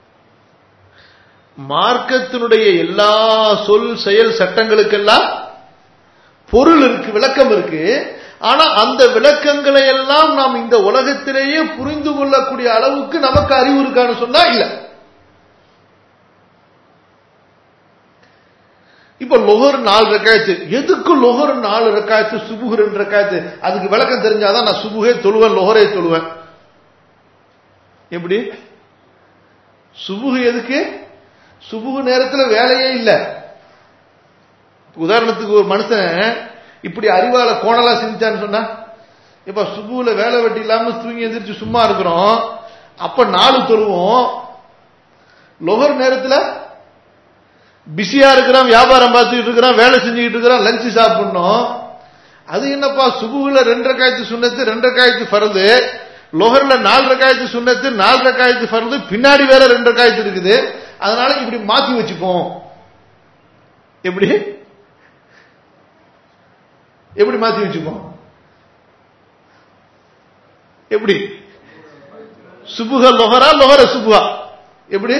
மார்க்கத்தினுடைய எல்லா சொல் செயல் சட்டங்களுக்கெல்லாம் பொருள் இருக்கு விளக்கம் இருக்கு ஆனா அந்த விளக்கங்களை எல்லாம் நாம் இந்த உலகத்திலேயே புரிந்து கொள்ளக்கூடிய அளவுக்கு நமக்கு அறிவு இருக்கான்னு சொன்னா இல்ல இப்ப லொஹர் நாலு ரக்காயத்து எதுக்கு லொஹர் நாலு ரக்காயத்து சுபுகு ரெண்டு ரக்காயத்து அதுக்கு விளக்கம் தெரிஞ்சாதான் நான் சுபுகே தொழுவேன் லொஹரே தொழுவேன் எப்படி சுபுகு எதுக்கு சுபுகு நேரத்தில் வேலையே இல்லை உதாரணத்துக்கு ஒரு மனுஷன் இப்படி அறிவால கோணலா செஞ்சான்னு சொன்னா இப்ப சுபுல வேலை வெட்டி இல்லாம தூங்கி எந்திரிச்சு சும்மா இருக்கிறோம் அப்ப நாலு தொழுவோம் லொகர் நேரத்தில் பிஸியா இருக்கிறான் வியாபாரம் பார்த்துக்கிட்டு இருக்கிறான் வேலை செஞ்சுக்கிட்டு இருக்கிறான் லஞ்சு சாப்பிடணும் அது என்னப்பா சுபுகுல ரெண்டரை காய்ச்சி சுண்ணத்து ரெண்டரை காய்ச்சி ஃபரது லொஹர்ல நாலு ரக்காயத்து சுண்ணத்து நாலு ரக்காயத்து ஃபரது பின்னாடி வேற ரெண்டு ரக்காயத்து இருக்குது அதனால இப்படி மாத்தி வச்சுப்போம் எப்படி எப்படி மாத்தி வச்சுப்போம் எப்படி சுபுக லொஹரா லொஹர சுபுகா எப்படி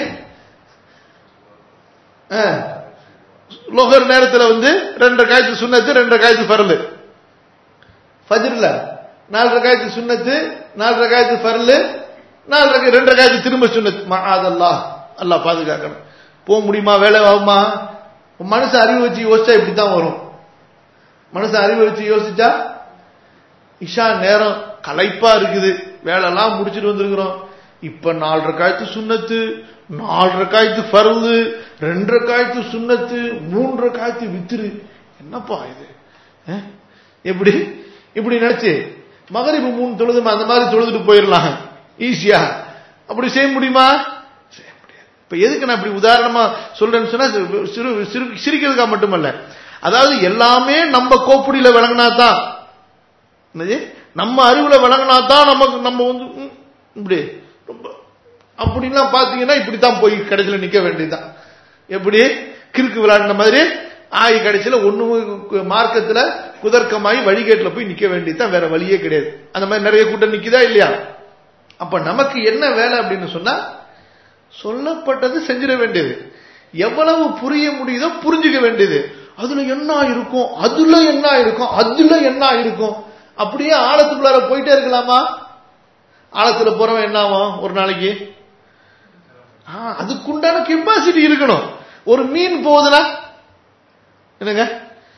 லொஹர் நேரத்தில் வந்து ரெண்டு காய்ச்சி சுண்ணத்து ரெண்டு காய்ச்சி பரலு ஃபஜ்ர்ல நாலு ரகாயத்து சுண்ணத்து நாலு ரகாயத்து ஃபர்லு நாலு ரகை ரெண்டு ரகாயத்து திரும்ப சுண்ணத்து மகாதல்லா அல்லாஹ் பாதுகாக்கணும் போக முடியுமா வேலை ஆகுமா மனசு அறிவு வச்சு யோசிச்சா இப்படித்தான் வரும் மனசு அறிவு வச்சு யோசிச்சா இஷா நேரம் களைப்பா இருக்குது வேலைலாம் முடிச்சுட்டு வந்திருக்கிறோம் இப்ப நாலு ரக்காயத்து சுண்ணத்து நாலு ரக்காயத்து ஃபர்து ரெண்டு ரக்காயத்து சுண்ணத்து மூன்று ரக்காயத்து வித்துரு என்னப்பா இது எப்படி இப்படி நினைச்சு மகரிப்பு மூணு தொழுதுமா அந்த மாதிரி தொழுதுட்டு போயிடலாம் ஈஸியா அப்படி செய்ய முடியுமா செய்ய முடியாது இப்ப எதுக்கு நான் இப்படி உதாரணமா சொல்றேன்னு சொன்னா சிறு சிறு சிரிக்கிறதுக்கா மட்டுமல்ல அதாவது எல்லாமே நம்ம கோப்புடியில விளங்கினா தான் நம்ம அறிவுல விளங்கினா தான் நமக்கு நம்ம வந்து இப்படி ரொம்ப அப்படின்லாம் பாத்தீங்கன்னா இப்படித்தான் போய் கடைசியில் நிக்க வேண்டியதுதான் எப்படி கிறுக்கு விளையாடின மாதிரி ஆய் கடைசியில் ஒண்ணு மார்க்கத்துல குதர்க்கமாயி வழிகேட்டில் போய் நிக்க வேண்டியதுதான் வேற வழியே கிடையாது அந்த மாதிரி நிறைய கூட்டம் நிக்குதா இல்லையா அப்ப நமக்கு என்ன வேலை அப்படின்னு சொன்னா சொல்லப்பட்டது செஞ்சிட வேண்டியது எவ்வளவு புரிய முடியுதோ புரிஞ்சுக்க வேண்டியது அதுல என்ன இருக்கும் அதுல என்ன இருக்கும் அதுல என்ன இருக்கும் அப்படியே ஆழத்துக்குள்ளார போயிட்டே இருக்கலாமா ஆழத்துல போறவன் என்ன ஆகும் ஒரு நாளைக்கு அதுக்குண்டான கெப்பாசிட்டி இருக்கணும் ஒரு மீன் போகுதுன்னா என்னங்க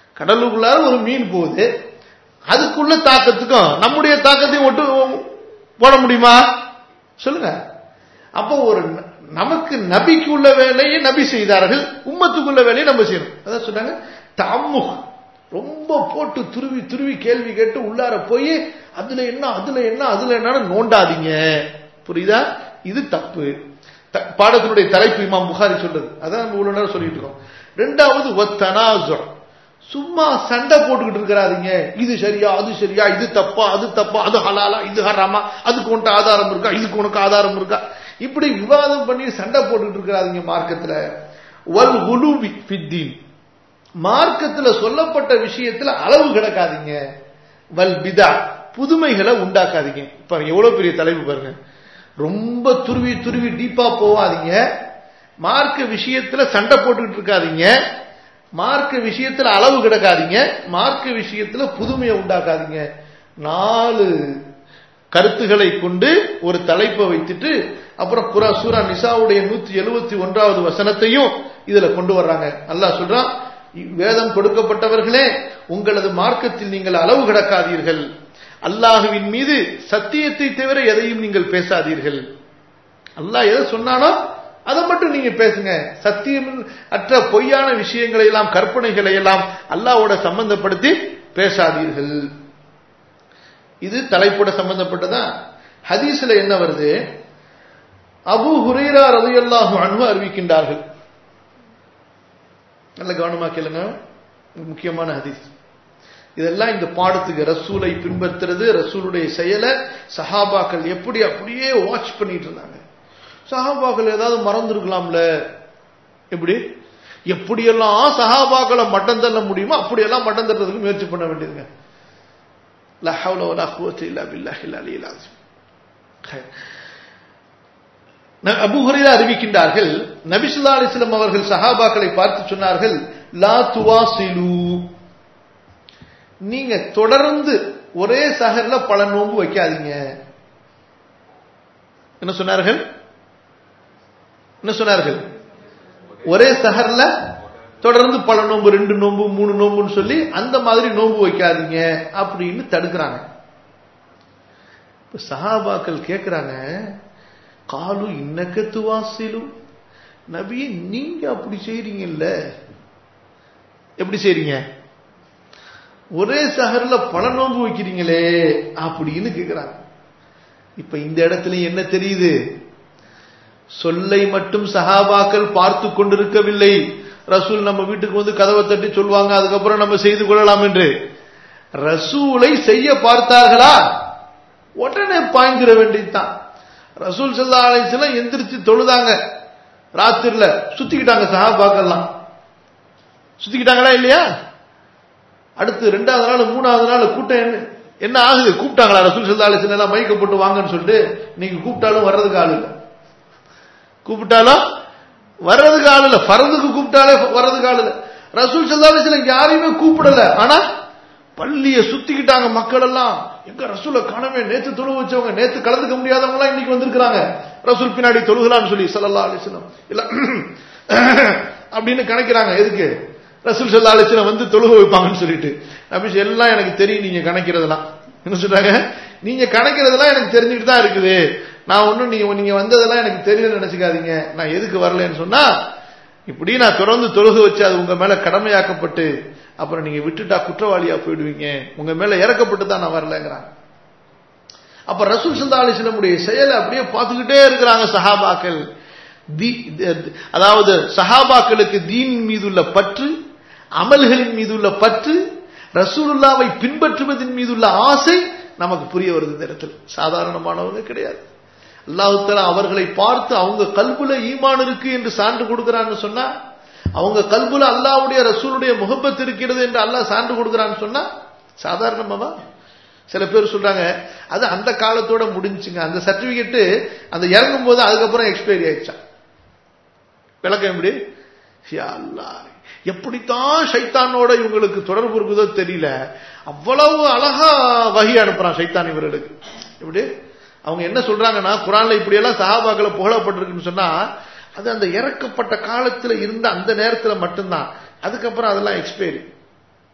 கடலுக்குள்ளார ஒரு மீன் போகுது அதுக்குள்ள தாக்கத்துக்கும் நம்முடைய தாக்கத்தையும் ஒட்டு போட முடியுமா சொல்லுங்க அப்போ ஒரு ந- நமக்கு நபிக்கு உள்ள வேலையை நபி செய்தார்கள் உம்மத்துக்குள்ள வேலையை நம்ம செய்யணும் அதான் சொன்னாங்க தம்முக ரொம்ப போட்டு துருவி துருவி கேள்வி கேட்டு உள்ளார போய் அதுல என்ன அதுல என்ன அதுல என்னன்னு நோண்டாதீங்க புரியுதா இது தப்பு த- பாடத்தினுடைய தலைப்பு இமாம் புகாரி சொல்றது அதான் நம்ம இவ்வளவு நேரம் சொல்லிட்டு இருக்கோம் ரெண்டாவது ஒத்தனாசுரம் சும்மா சண்டை போட்டுக்கிட்டு இருக்கிறாதீங்க இது சரியா அது சரியா இது தப்பா அது தப்பா அது ஹலாலா இது ஹராமா அதுக்கு உனக்கு ஆதாரம் இருக்கா இதுக்கு உனக்கு ஆதாரம் இருக்கா இப்படி விவாதம் பண்ணி சண்டை போட்டுக்கிட்டு இருக்கிறாதீங்க மார்க்கத்துல வல் உலுவி ஃபித்தீன் மார்க்கத்துல சொல்லப்பட்ட விஷயத்துல அளவு கிடக்காதீங்க வல் பிதா புதுமைகளை உண்டாக்காதீங்க இப்ப எவ்வளவு பெரிய தலைப்பு பாருங்க ரொம்ப துருவி துருவி டீப்பா போவாதீங்க மார்க்க விஷயத்துல சண்டை போட்டுக்கிட்டு இருக்காதீங்க மார்க்க விஷயத்துல அளவு கிடக்காதீங்க மார்க்க விஷயத்துல புதுமையை உண்டாக்காதீங்க நாலு கருத்துக்களை கொண்டு ஒரு தலைப்பை வைத்துட்டு அப்புறம் குரா சூரா நிசாவுடைய நூத்தி எழுபத்தி ஒன்றாவது வசனத்தையும் இதுல கொண்டு வர்றாங்க அல்லாஹ் சொல்றான் வேதம் கொடுக்கப்பட்டவர்களே உங்களது மார்க்கத்தில் நீங்கள் அளவு கிடக்காதீர்கள் அல்லாஹுவின் மீது சத்தியத்தை தவிர எதையும் நீங்கள் பேசாதீர்கள் அல்லாஹ் எதை சொன்னானோ அதை மட்டும் நீங்க பேசுங்க சத்தியம் அற்ற பொய்யான விஷயங்களை எல்லாம் கற்பனைகளை எல்லாம் அல்லாஹ்வோட சம்பந்தப்படுத்தி பேசாதீர்கள் இது தலைப்போட சம்பந்தப்பட்டதா ஹதீஸ்ல என்ன வருது அபு ஹுரைரா ரலியல்லாஹு அன்ஹு அறிவிக்கின்றார்கள் நல்ல கவனமா கேளுங்க முக்கியமான ஹதீஸ் இதெல்லாம் இந்த பாடத்துக்கு ரசூலை பின்பற்றுறது ரசூலுடைய செயலை சஹாபாக்கள் எப்படி அப்படியே வாட்ச் பண்ணிட்டு இருந்தாங்க சஹாபாக்கள் ஏதாவது மறந்துருக்கலாம்ல எப்படி எப்படியெல்லாம் சஹாபாக்களை மட்டம் தள்ள முடியுமோ அப்படியெல்லாம் மட்டம் தட்டுறதுக்கு முயற்சி பண்ண வேண்டியதுங்க லா ஹவ்ல வலா குவத்த இல்லா பில்லாஹில் அலியில் ஆசிம் அபு ஹுரைரா அறிவிக்கின்றார்கள் நபிசுல்லா அலிஸ்லம் அவர்கள் சஹாபாக்களை பார்த்து சொன்னார்கள் லா துவாசிலு நீங்க தொடர்ந்து ஒரே சஹர்ல பல நோன்பு வைக்காதீங்க என்ன சொன்னார்கள் என்ன சொன்னார்கள் ஒரே சஹர்ல தொடர்ந்து பல நோன்பு ரெண்டு நோன்பு மூணு நோன்புன்னு சொல்லி அந்த மாதிரி நோன்பு வைக்காதீங்க அப்படின்னு தடுக்கிறாங்க இப்ப சஹாபாக்கள் கேட்கிறாங்க காலு இன்னக்கத்து வாசிலும் நபியே நீங்க அப்படி செய்றீங்கல்ல எப்படி செய்றீங்க ஒரே சஹர்ல பல நோன்பு வைக்கிறீங்களே அப்படின்னு கேக்குறாங்க இப்ப இந்த இடத்துல என்ன தெரியுது சொல்லை மட்டும் சஹாபாக்கள் பார்த்து கொண்டிருக்கவில்லை ரசூல் நம்ம வீட்டுக்கு வந்து கதவை தட்டி சொல்லுவாங்க அதுக்கப்புறம் நம்ம செய்து கொள்ளலாம் என்று ரசூலை செய்ய பார்த்தார்களா உடனே பாய்ந்திர வேண்டியதுதான் ரசூல் சல்லா அலிஸ்லாம் எந்திரிச்சு தொழுதாங்க ராத்திரில சுத்திக்கிட்டாங்க சஹாபாக்கள்லாம் சுத்திக்கிட்டாங்களா இல்லையா அடுத்து ரெண்டாவது நாள் மூணாவது நாள் கூட்டம் என்ன என்ன ஆகுது கூப்பிட்டாங்களா ரசூல் சல்லா அலிஸ்லாம் எல்லாம் மைக்க போட்டு வாங்கன்னு சொல்லிட்டு நீங்க கூப்பிட்டாலும் வர்றதுக்கு ஆள் இல்லை கூப்பிட்டாலும் வர்றதுக்கு ஆள் இல்ல ஃபரதுக்கு கூப்பிட்டாலே வர்றதுக்கு ஆள் இல்ல ரசூல் சல்லாஹ் யாரையுமே கூப்பிடல ஆனா பள்ளிய சுத்திக்கிட்டாங்க மக்கள் எல்லாம் எங்க ரசூலை காணவே நேத்து தொழு வச்சவங்க நேத்து கலந்துக்க முடியாதவங்க எல்லாம் இன்னைக்கு வந்திருக்கிறாங்க ரசூல் பின்னாடி தொழுகலான்னு சொல்லி சல்லா அலிஸ்லாம் இல்ல அப்படின்னு கணக்கிறாங்க எதுக்கு ரசூல் சல்லா அலிஸ்லாம் வந்து தொழுக வைப்பாங்கன்னு சொல்லிட்டு நபி எல்லாம் எனக்கு தெரியும் நீங்க கணக்கிறதெல்லாம் என்ன சொல்றாங்க நீங்க கணக்கிறதெல்லாம் எனக்கு தெரிஞ்சுட்டு தான் இருக்குது நான் ஒன்னும் நீங்க நீங்க வந்ததெல்லாம் எனக்கு தெரியல நினைச்சுக்காதீங்க நான் எதுக்கு வரலன்னு சொன்னா இப்படி நான் தொடர்ந்து தொழுக வச்சு அது உங்க மேல கடமையாக்கப்பட்டு அப்புறம் நீங்க விட்டுட்டா குற்றவாளியா போயிடுவீங்க உங்க மேல இறக்கப்பட்டு தான் நான் வரலங்கிறாங்க அப்ப ரசூல் சல்லா அலிஸ்லமுடைய செயலை அப்படியே பார்த்துக்கிட்டே இருக்கிறாங்க சஹாபாக்கள் அதாவது சஹாபாக்களுக்கு தீன் மீதுள்ள பற்று அமல்களின் மீதுள்ள பற்று ரசூலுல்லாவை பின்பற்றுவதன் மீதுள்ள ஆசை நமக்கு புரிய வருது இந்த இடத்துல சாதாரணமானவங்க கிடையாது அல்லாஹுத்தலா அவர்களை பார்த்து அவங்க கல்புல ஈமான் இருக்கு என்று சான்று கொடுக்கிறான்னு சொன்னா அவங்க கல்புல அல்லாவுடைய ரசூலுடைய முகப்பத் இருக்கிறது என்று அல்லாஹ் சான்று கொடுக்கிறான்னு சொன்னா சாதாரணமாவா சில பேர் சொல்றாங்க அது அந்த காலத்தோட முடிஞ்சுங்க அந்த சர்டிபிகேட் அந்த இறங்கும் போது அதுக்கப்புறம் எக்ஸ்பைரி ஆயிடுச்சா விளக்கம் எப்படி அல்லா எப்படித்தான் சைத்தானோட இவங்களுக்கு தொடர்பு இருக்குதோ தெரியல அவ்வளவு அழகா வகி அனுப்புறான் சைத்தான் இவர்களுக்கு இப்படி அவங்க என்ன சொல்றாங்கன்னா குரான்ல இப்படி எல்லாம் சஹாபாக்களை புகழப்பட்டிருக்குன்னு சொன்னா அது அந்த இறக்கப்பட்ட காலத்துல இருந்த அந்த நேரத்துல மட்டும்தான் அதுக்கப்புறம் அதெல்லாம் எக்ஸ்பைரி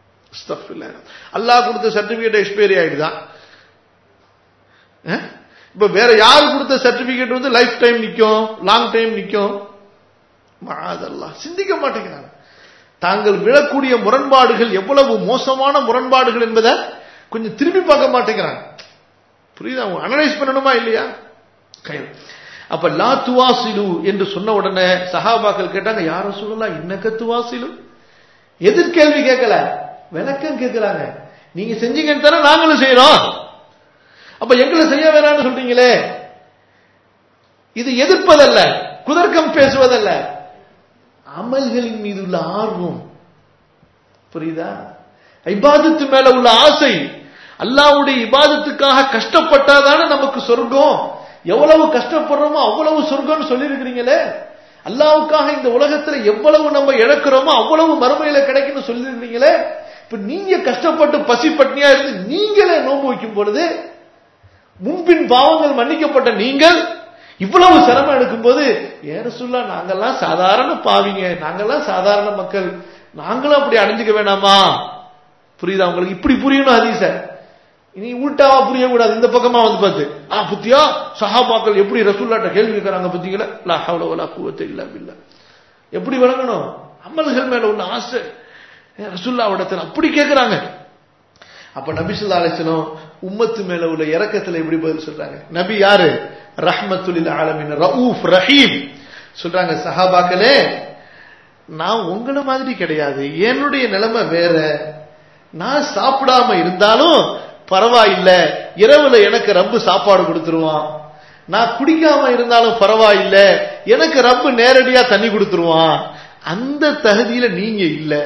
அல்லாஹ் கொடுத்த சர்டிபிகேட் எக்ஸ்பைரி ஆயிடுதான் இப்ப வேற யாரு கொடுத்த சர்டிபிகேட் வந்து லைஃப் டைம் நிக்கும் லாங் டைம் நிக்கும் மாதல்லாம் சிந்திக்க மாட்டேங்கிறாங்க தாங்கள் விழக்கூடிய முரண்பாடுகள் எவ்வளவு மோசமான முரண்பாடுகள் என்பதை கொஞ்சம் திரும்பி பார்க்க மாட்டேங்கிறாங்க புரியுதா அனலைஸ் பண்ணணுமா இல்லையா கயிறு அப்ப லா துவாசிலு என்று சொன்ன உடனே சஹாபாக்கள் கேட்டாங்க யார சொல்லலாம் இன்னக்க துவாசிலு எதிர்கேள்வி கேட்கல விளக்கம் கேட்கிறாங்க நீங்க செஞ்சீங்கன்னு தானே நாங்களும் செய்யறோம் அப்ப எங்களை செய்ய வேணாம்னு சொல்றீங்களே இது எதிர்ப்பதல்ல குதர்க்கம் பேசுவதல்ல அமல்களின் மீது உள்ள ஆர்வம் புரியுதா இபாதத்து மேல உள்ள ஆசை அல்லாவுடைய இபாதத்துக்காக கஷ்டப்பட்டாதானே நமக்கு சொர்க்கம் எவ்வளவு கஷ்டப்படுறோமோ அவ்வளவு சொர்க்கம்னு சொல்லியிருக்கிறீங்களே அல்லாவுக்காக இந்த உலகத்துல எவ்வளவு நம்ம இழக்கிறோமோ அவ்வளவு மறுமையில கிடைக்கும்னு சொல்லியிருக்கிறீங்களே இப்ப நீங்க கஷ்டப்பட்டு பசி பட்னியா இருந்து நீங்களே நோன்பு வைக்கும் பொழுது முன்பின் பாவங்கள் மன்னிக்கப்பட்ட நீங்கள் இவ்வளவு சிரமம் எடுக்கும்போது ஏற சொல்ல நாங்கெல்லாம் சாதாரண பாவிங்க நாங்கெல்லாம் சாதாரண மக்கள் நாங்களும் அப்படி அடைஞ்சுக்க வேணாமா புரியுதா உங்களுக்கு இப்படி புரியணும் ஹதீச இனி உள்டாவா புரியக்கூடாது இந்த பக்கமா வந்து பார்த்து ஆ புத்தியா சஹாபாக்கள் எப்படி ரசூல்லாட்ட கேள்வி கேட்கறாங்க பத்தீங்களா லா ஹவ்ல வலா குவத்த இல்லா பில்லா எப்படி விளங்கணும் அமல்கள் மேல உள்ள ஆசை ரசூல்லாவிடத்தில் அப்படி கேட்கறாங்க அப்ப நபி சொல்லா அலிஸ்லம் உம்மத்து மேல உள்ள இறக்கத்துல எப்படி பதில் சொல்றாங்க நபி யாரு ரஹ்மத்துலில் ஆலமின் ரவுஃப் ரஹீம் சொல்றாங்க சஹாபாக்களே நான் உங்களை மாதிரி கிடையாது என்னுடைய நிலைமை வேற நான் சாப்பிடாம இருந்தாலும் பரவாயில்ல இரவுல எனக்கு ரப்பு சாப்பாடு கொடுத்துருவான் நான் குடிக்காம இருந்தாலும் பரவாயில்ல எனக்கு ரப்பு நேரடியா தண்ணி கொடுத்துருவான் அந்த தகுதியில நீங்க இல்ல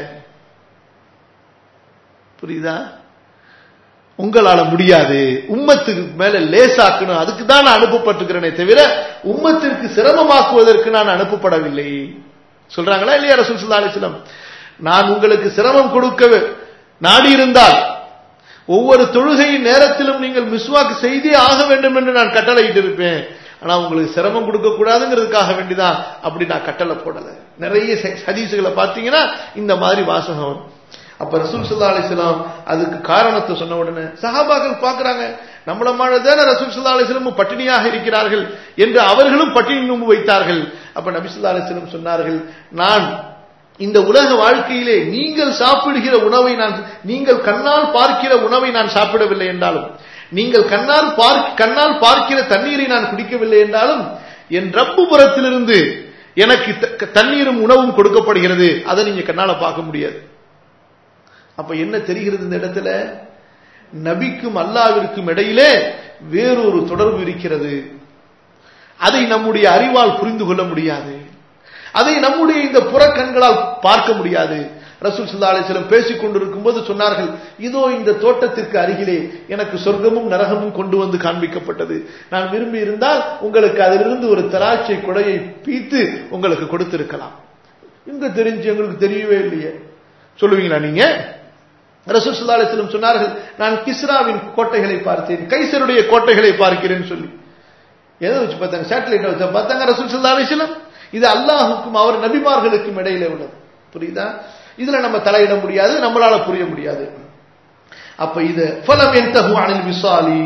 புரியுதா உங்களால முடியாது உம்மத்துக்கு மேல லேசாக்கணும் அதுக்கு தான் நான் அனுப்பப்பட்டுக்கிறேனே தவிர உம்மத்திற்கு சிரமமாக்குவதற்கு நான் அனுப்பப்படவில்லை சொல்றாங்களா இல்லையா ரசூல் சுல்லா அலிஸ்லாம் நான் உங்களுக்கு சிரமம் கொடுக்க நாடி இருந்தால் ஒவ்வொரு தொழுகையின் நேரத்திலும் நீங்கள் மிஸ்வாக்கு செய்தே ஆக வேண்டும் என்று நான் கட்டளையிட்டு இருப்பேன் ஆனா உங்களுக்கு சிரமம் கொடுக்க கூடாதுங்கிறதுக்காக வேண்டிதான் அப்படி நான் கட்டளை போடல நிறைய ஹதீசுகளை பார்த்தீங்கன்னா இந்த மாதிரி வாசகம் அப்ப ரசூல் சுல்லா அலிஸ்லாம் அதுக்கு காரணத்தை சொன்ன உடனே சஹாபாக்கள் பாக்குறாங்க நம்மள மாதிரி தானே ரசூல் சுல்லா அலிஸ்லமும் பட்டினியாக இருக்கிறார்கள் என்று அவர்களும் பட்டினி நோம்பு வைத்தார்கள் அப்ப நபிசுல்லா அலிஸ்லம் சொன்னார்கள் நான் இந்த உலக வாழ்க்கையிலே நீங்கள் சாப்பிடுகிற உணவை நான் நீங்கள் கண்ணால் பார்க்கிற உணவை நான் சாப்பிடவில்லை என்றாலும் நீங்கள் கண்ணால் பார்க்க கண்ணால் பார்க்கிற தண்ணீரை நான் குடிக்கவில்லை என்றாலும் என் ரப்பு புறத்திலிருந்து எனக்கு தண்ணீரும் உணவும் கொடுக்கப்படுகிறது அதை நீங்க கண்ணால பார்க்க முடியாது அப்ப என்ன தெரிகிறது இந்த இடத்துல நபிக்கும் அல்லாவிற்கும் இடையிலே வேறொரு தொடர்பு இருக்கிறது அதை நம்முடைய அறிவால் புரிந்து கொள்ள முடியாது அதை நம்முடைய இந்த புறக்கண்களால் பார்க்க முடியாது ரசூல் சுல்லா அலிஸ்லம் பேசிக் கொண்டிருக்கும் போது சொன்னார்கள் இதோ இந்த தோட்டத்திற்கு அருகிலே எனக்கு சொர்க்கமும் நரகமும் கொண்டு வந்து காண்பிக்கப்பட்டது நான் விரும்பி இருந்தால் உங்களுக்கு அதிலிருந்து ஒரு திராட்சை கொடையை பீத்து உங்களுக்கு கொடுத்திருக்கலாம் இங்க தெரிஞ்சு எங்களுக்கு தெரியவே இல்லையே சொல்லுவீங்களா நீங்க ரசூல் சுல்லா அலிஸ்லம் சொன்னார்கள் நான் கிஸ்ராவின் கோட்டைகளை பார்த்தேன் கைசருடைய கோட்டைகளை பார்க்கிறேன் சொல்லி எதை வச்சு பார்த்தாங்க சேட்டலைட்டை வச்சு பார்த்தாங்க ரசூல் சுல்லா அலிஸ்லம் இது அல்லாஹுக்கும் அவர் நபிமார்களுக்கும் இடையில உள்ளது புரியுதா இதுல நம்ம தலையிட முடியாது நம்மளால புரிய முடியாது அப்ப இது ஃபலம் என்தஹு அனில் விசாலி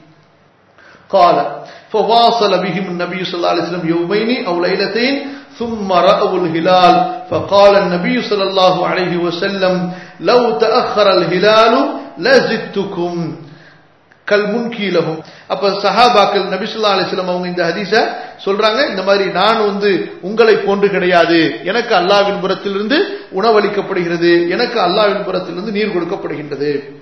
قال فواصل بهم النبي صلى الله عليه وسلم يومين او ليلتين ثم رأوا الهلال فقال النبي صلى الله عليه وسلم لو تأخر الهلال لزدتكم கல்முன்கீலகும் அப்ப சஹாபாக்கள் நபிசுல்லா அலிஸ்லாம் அவங்க இந்த ஹதீஸ சொல்றாங்க இந்த மாதிரி நான் வந்து உங்களை போன்று கிடையாது எனக்கு அல்லாவின் புறத்திலிருந்து உணவளிக்கப்படுகிறது எனக்கு அல்லாவின் புறத்திலிருந்து நீர் கொடுக்கப்படுகின்றது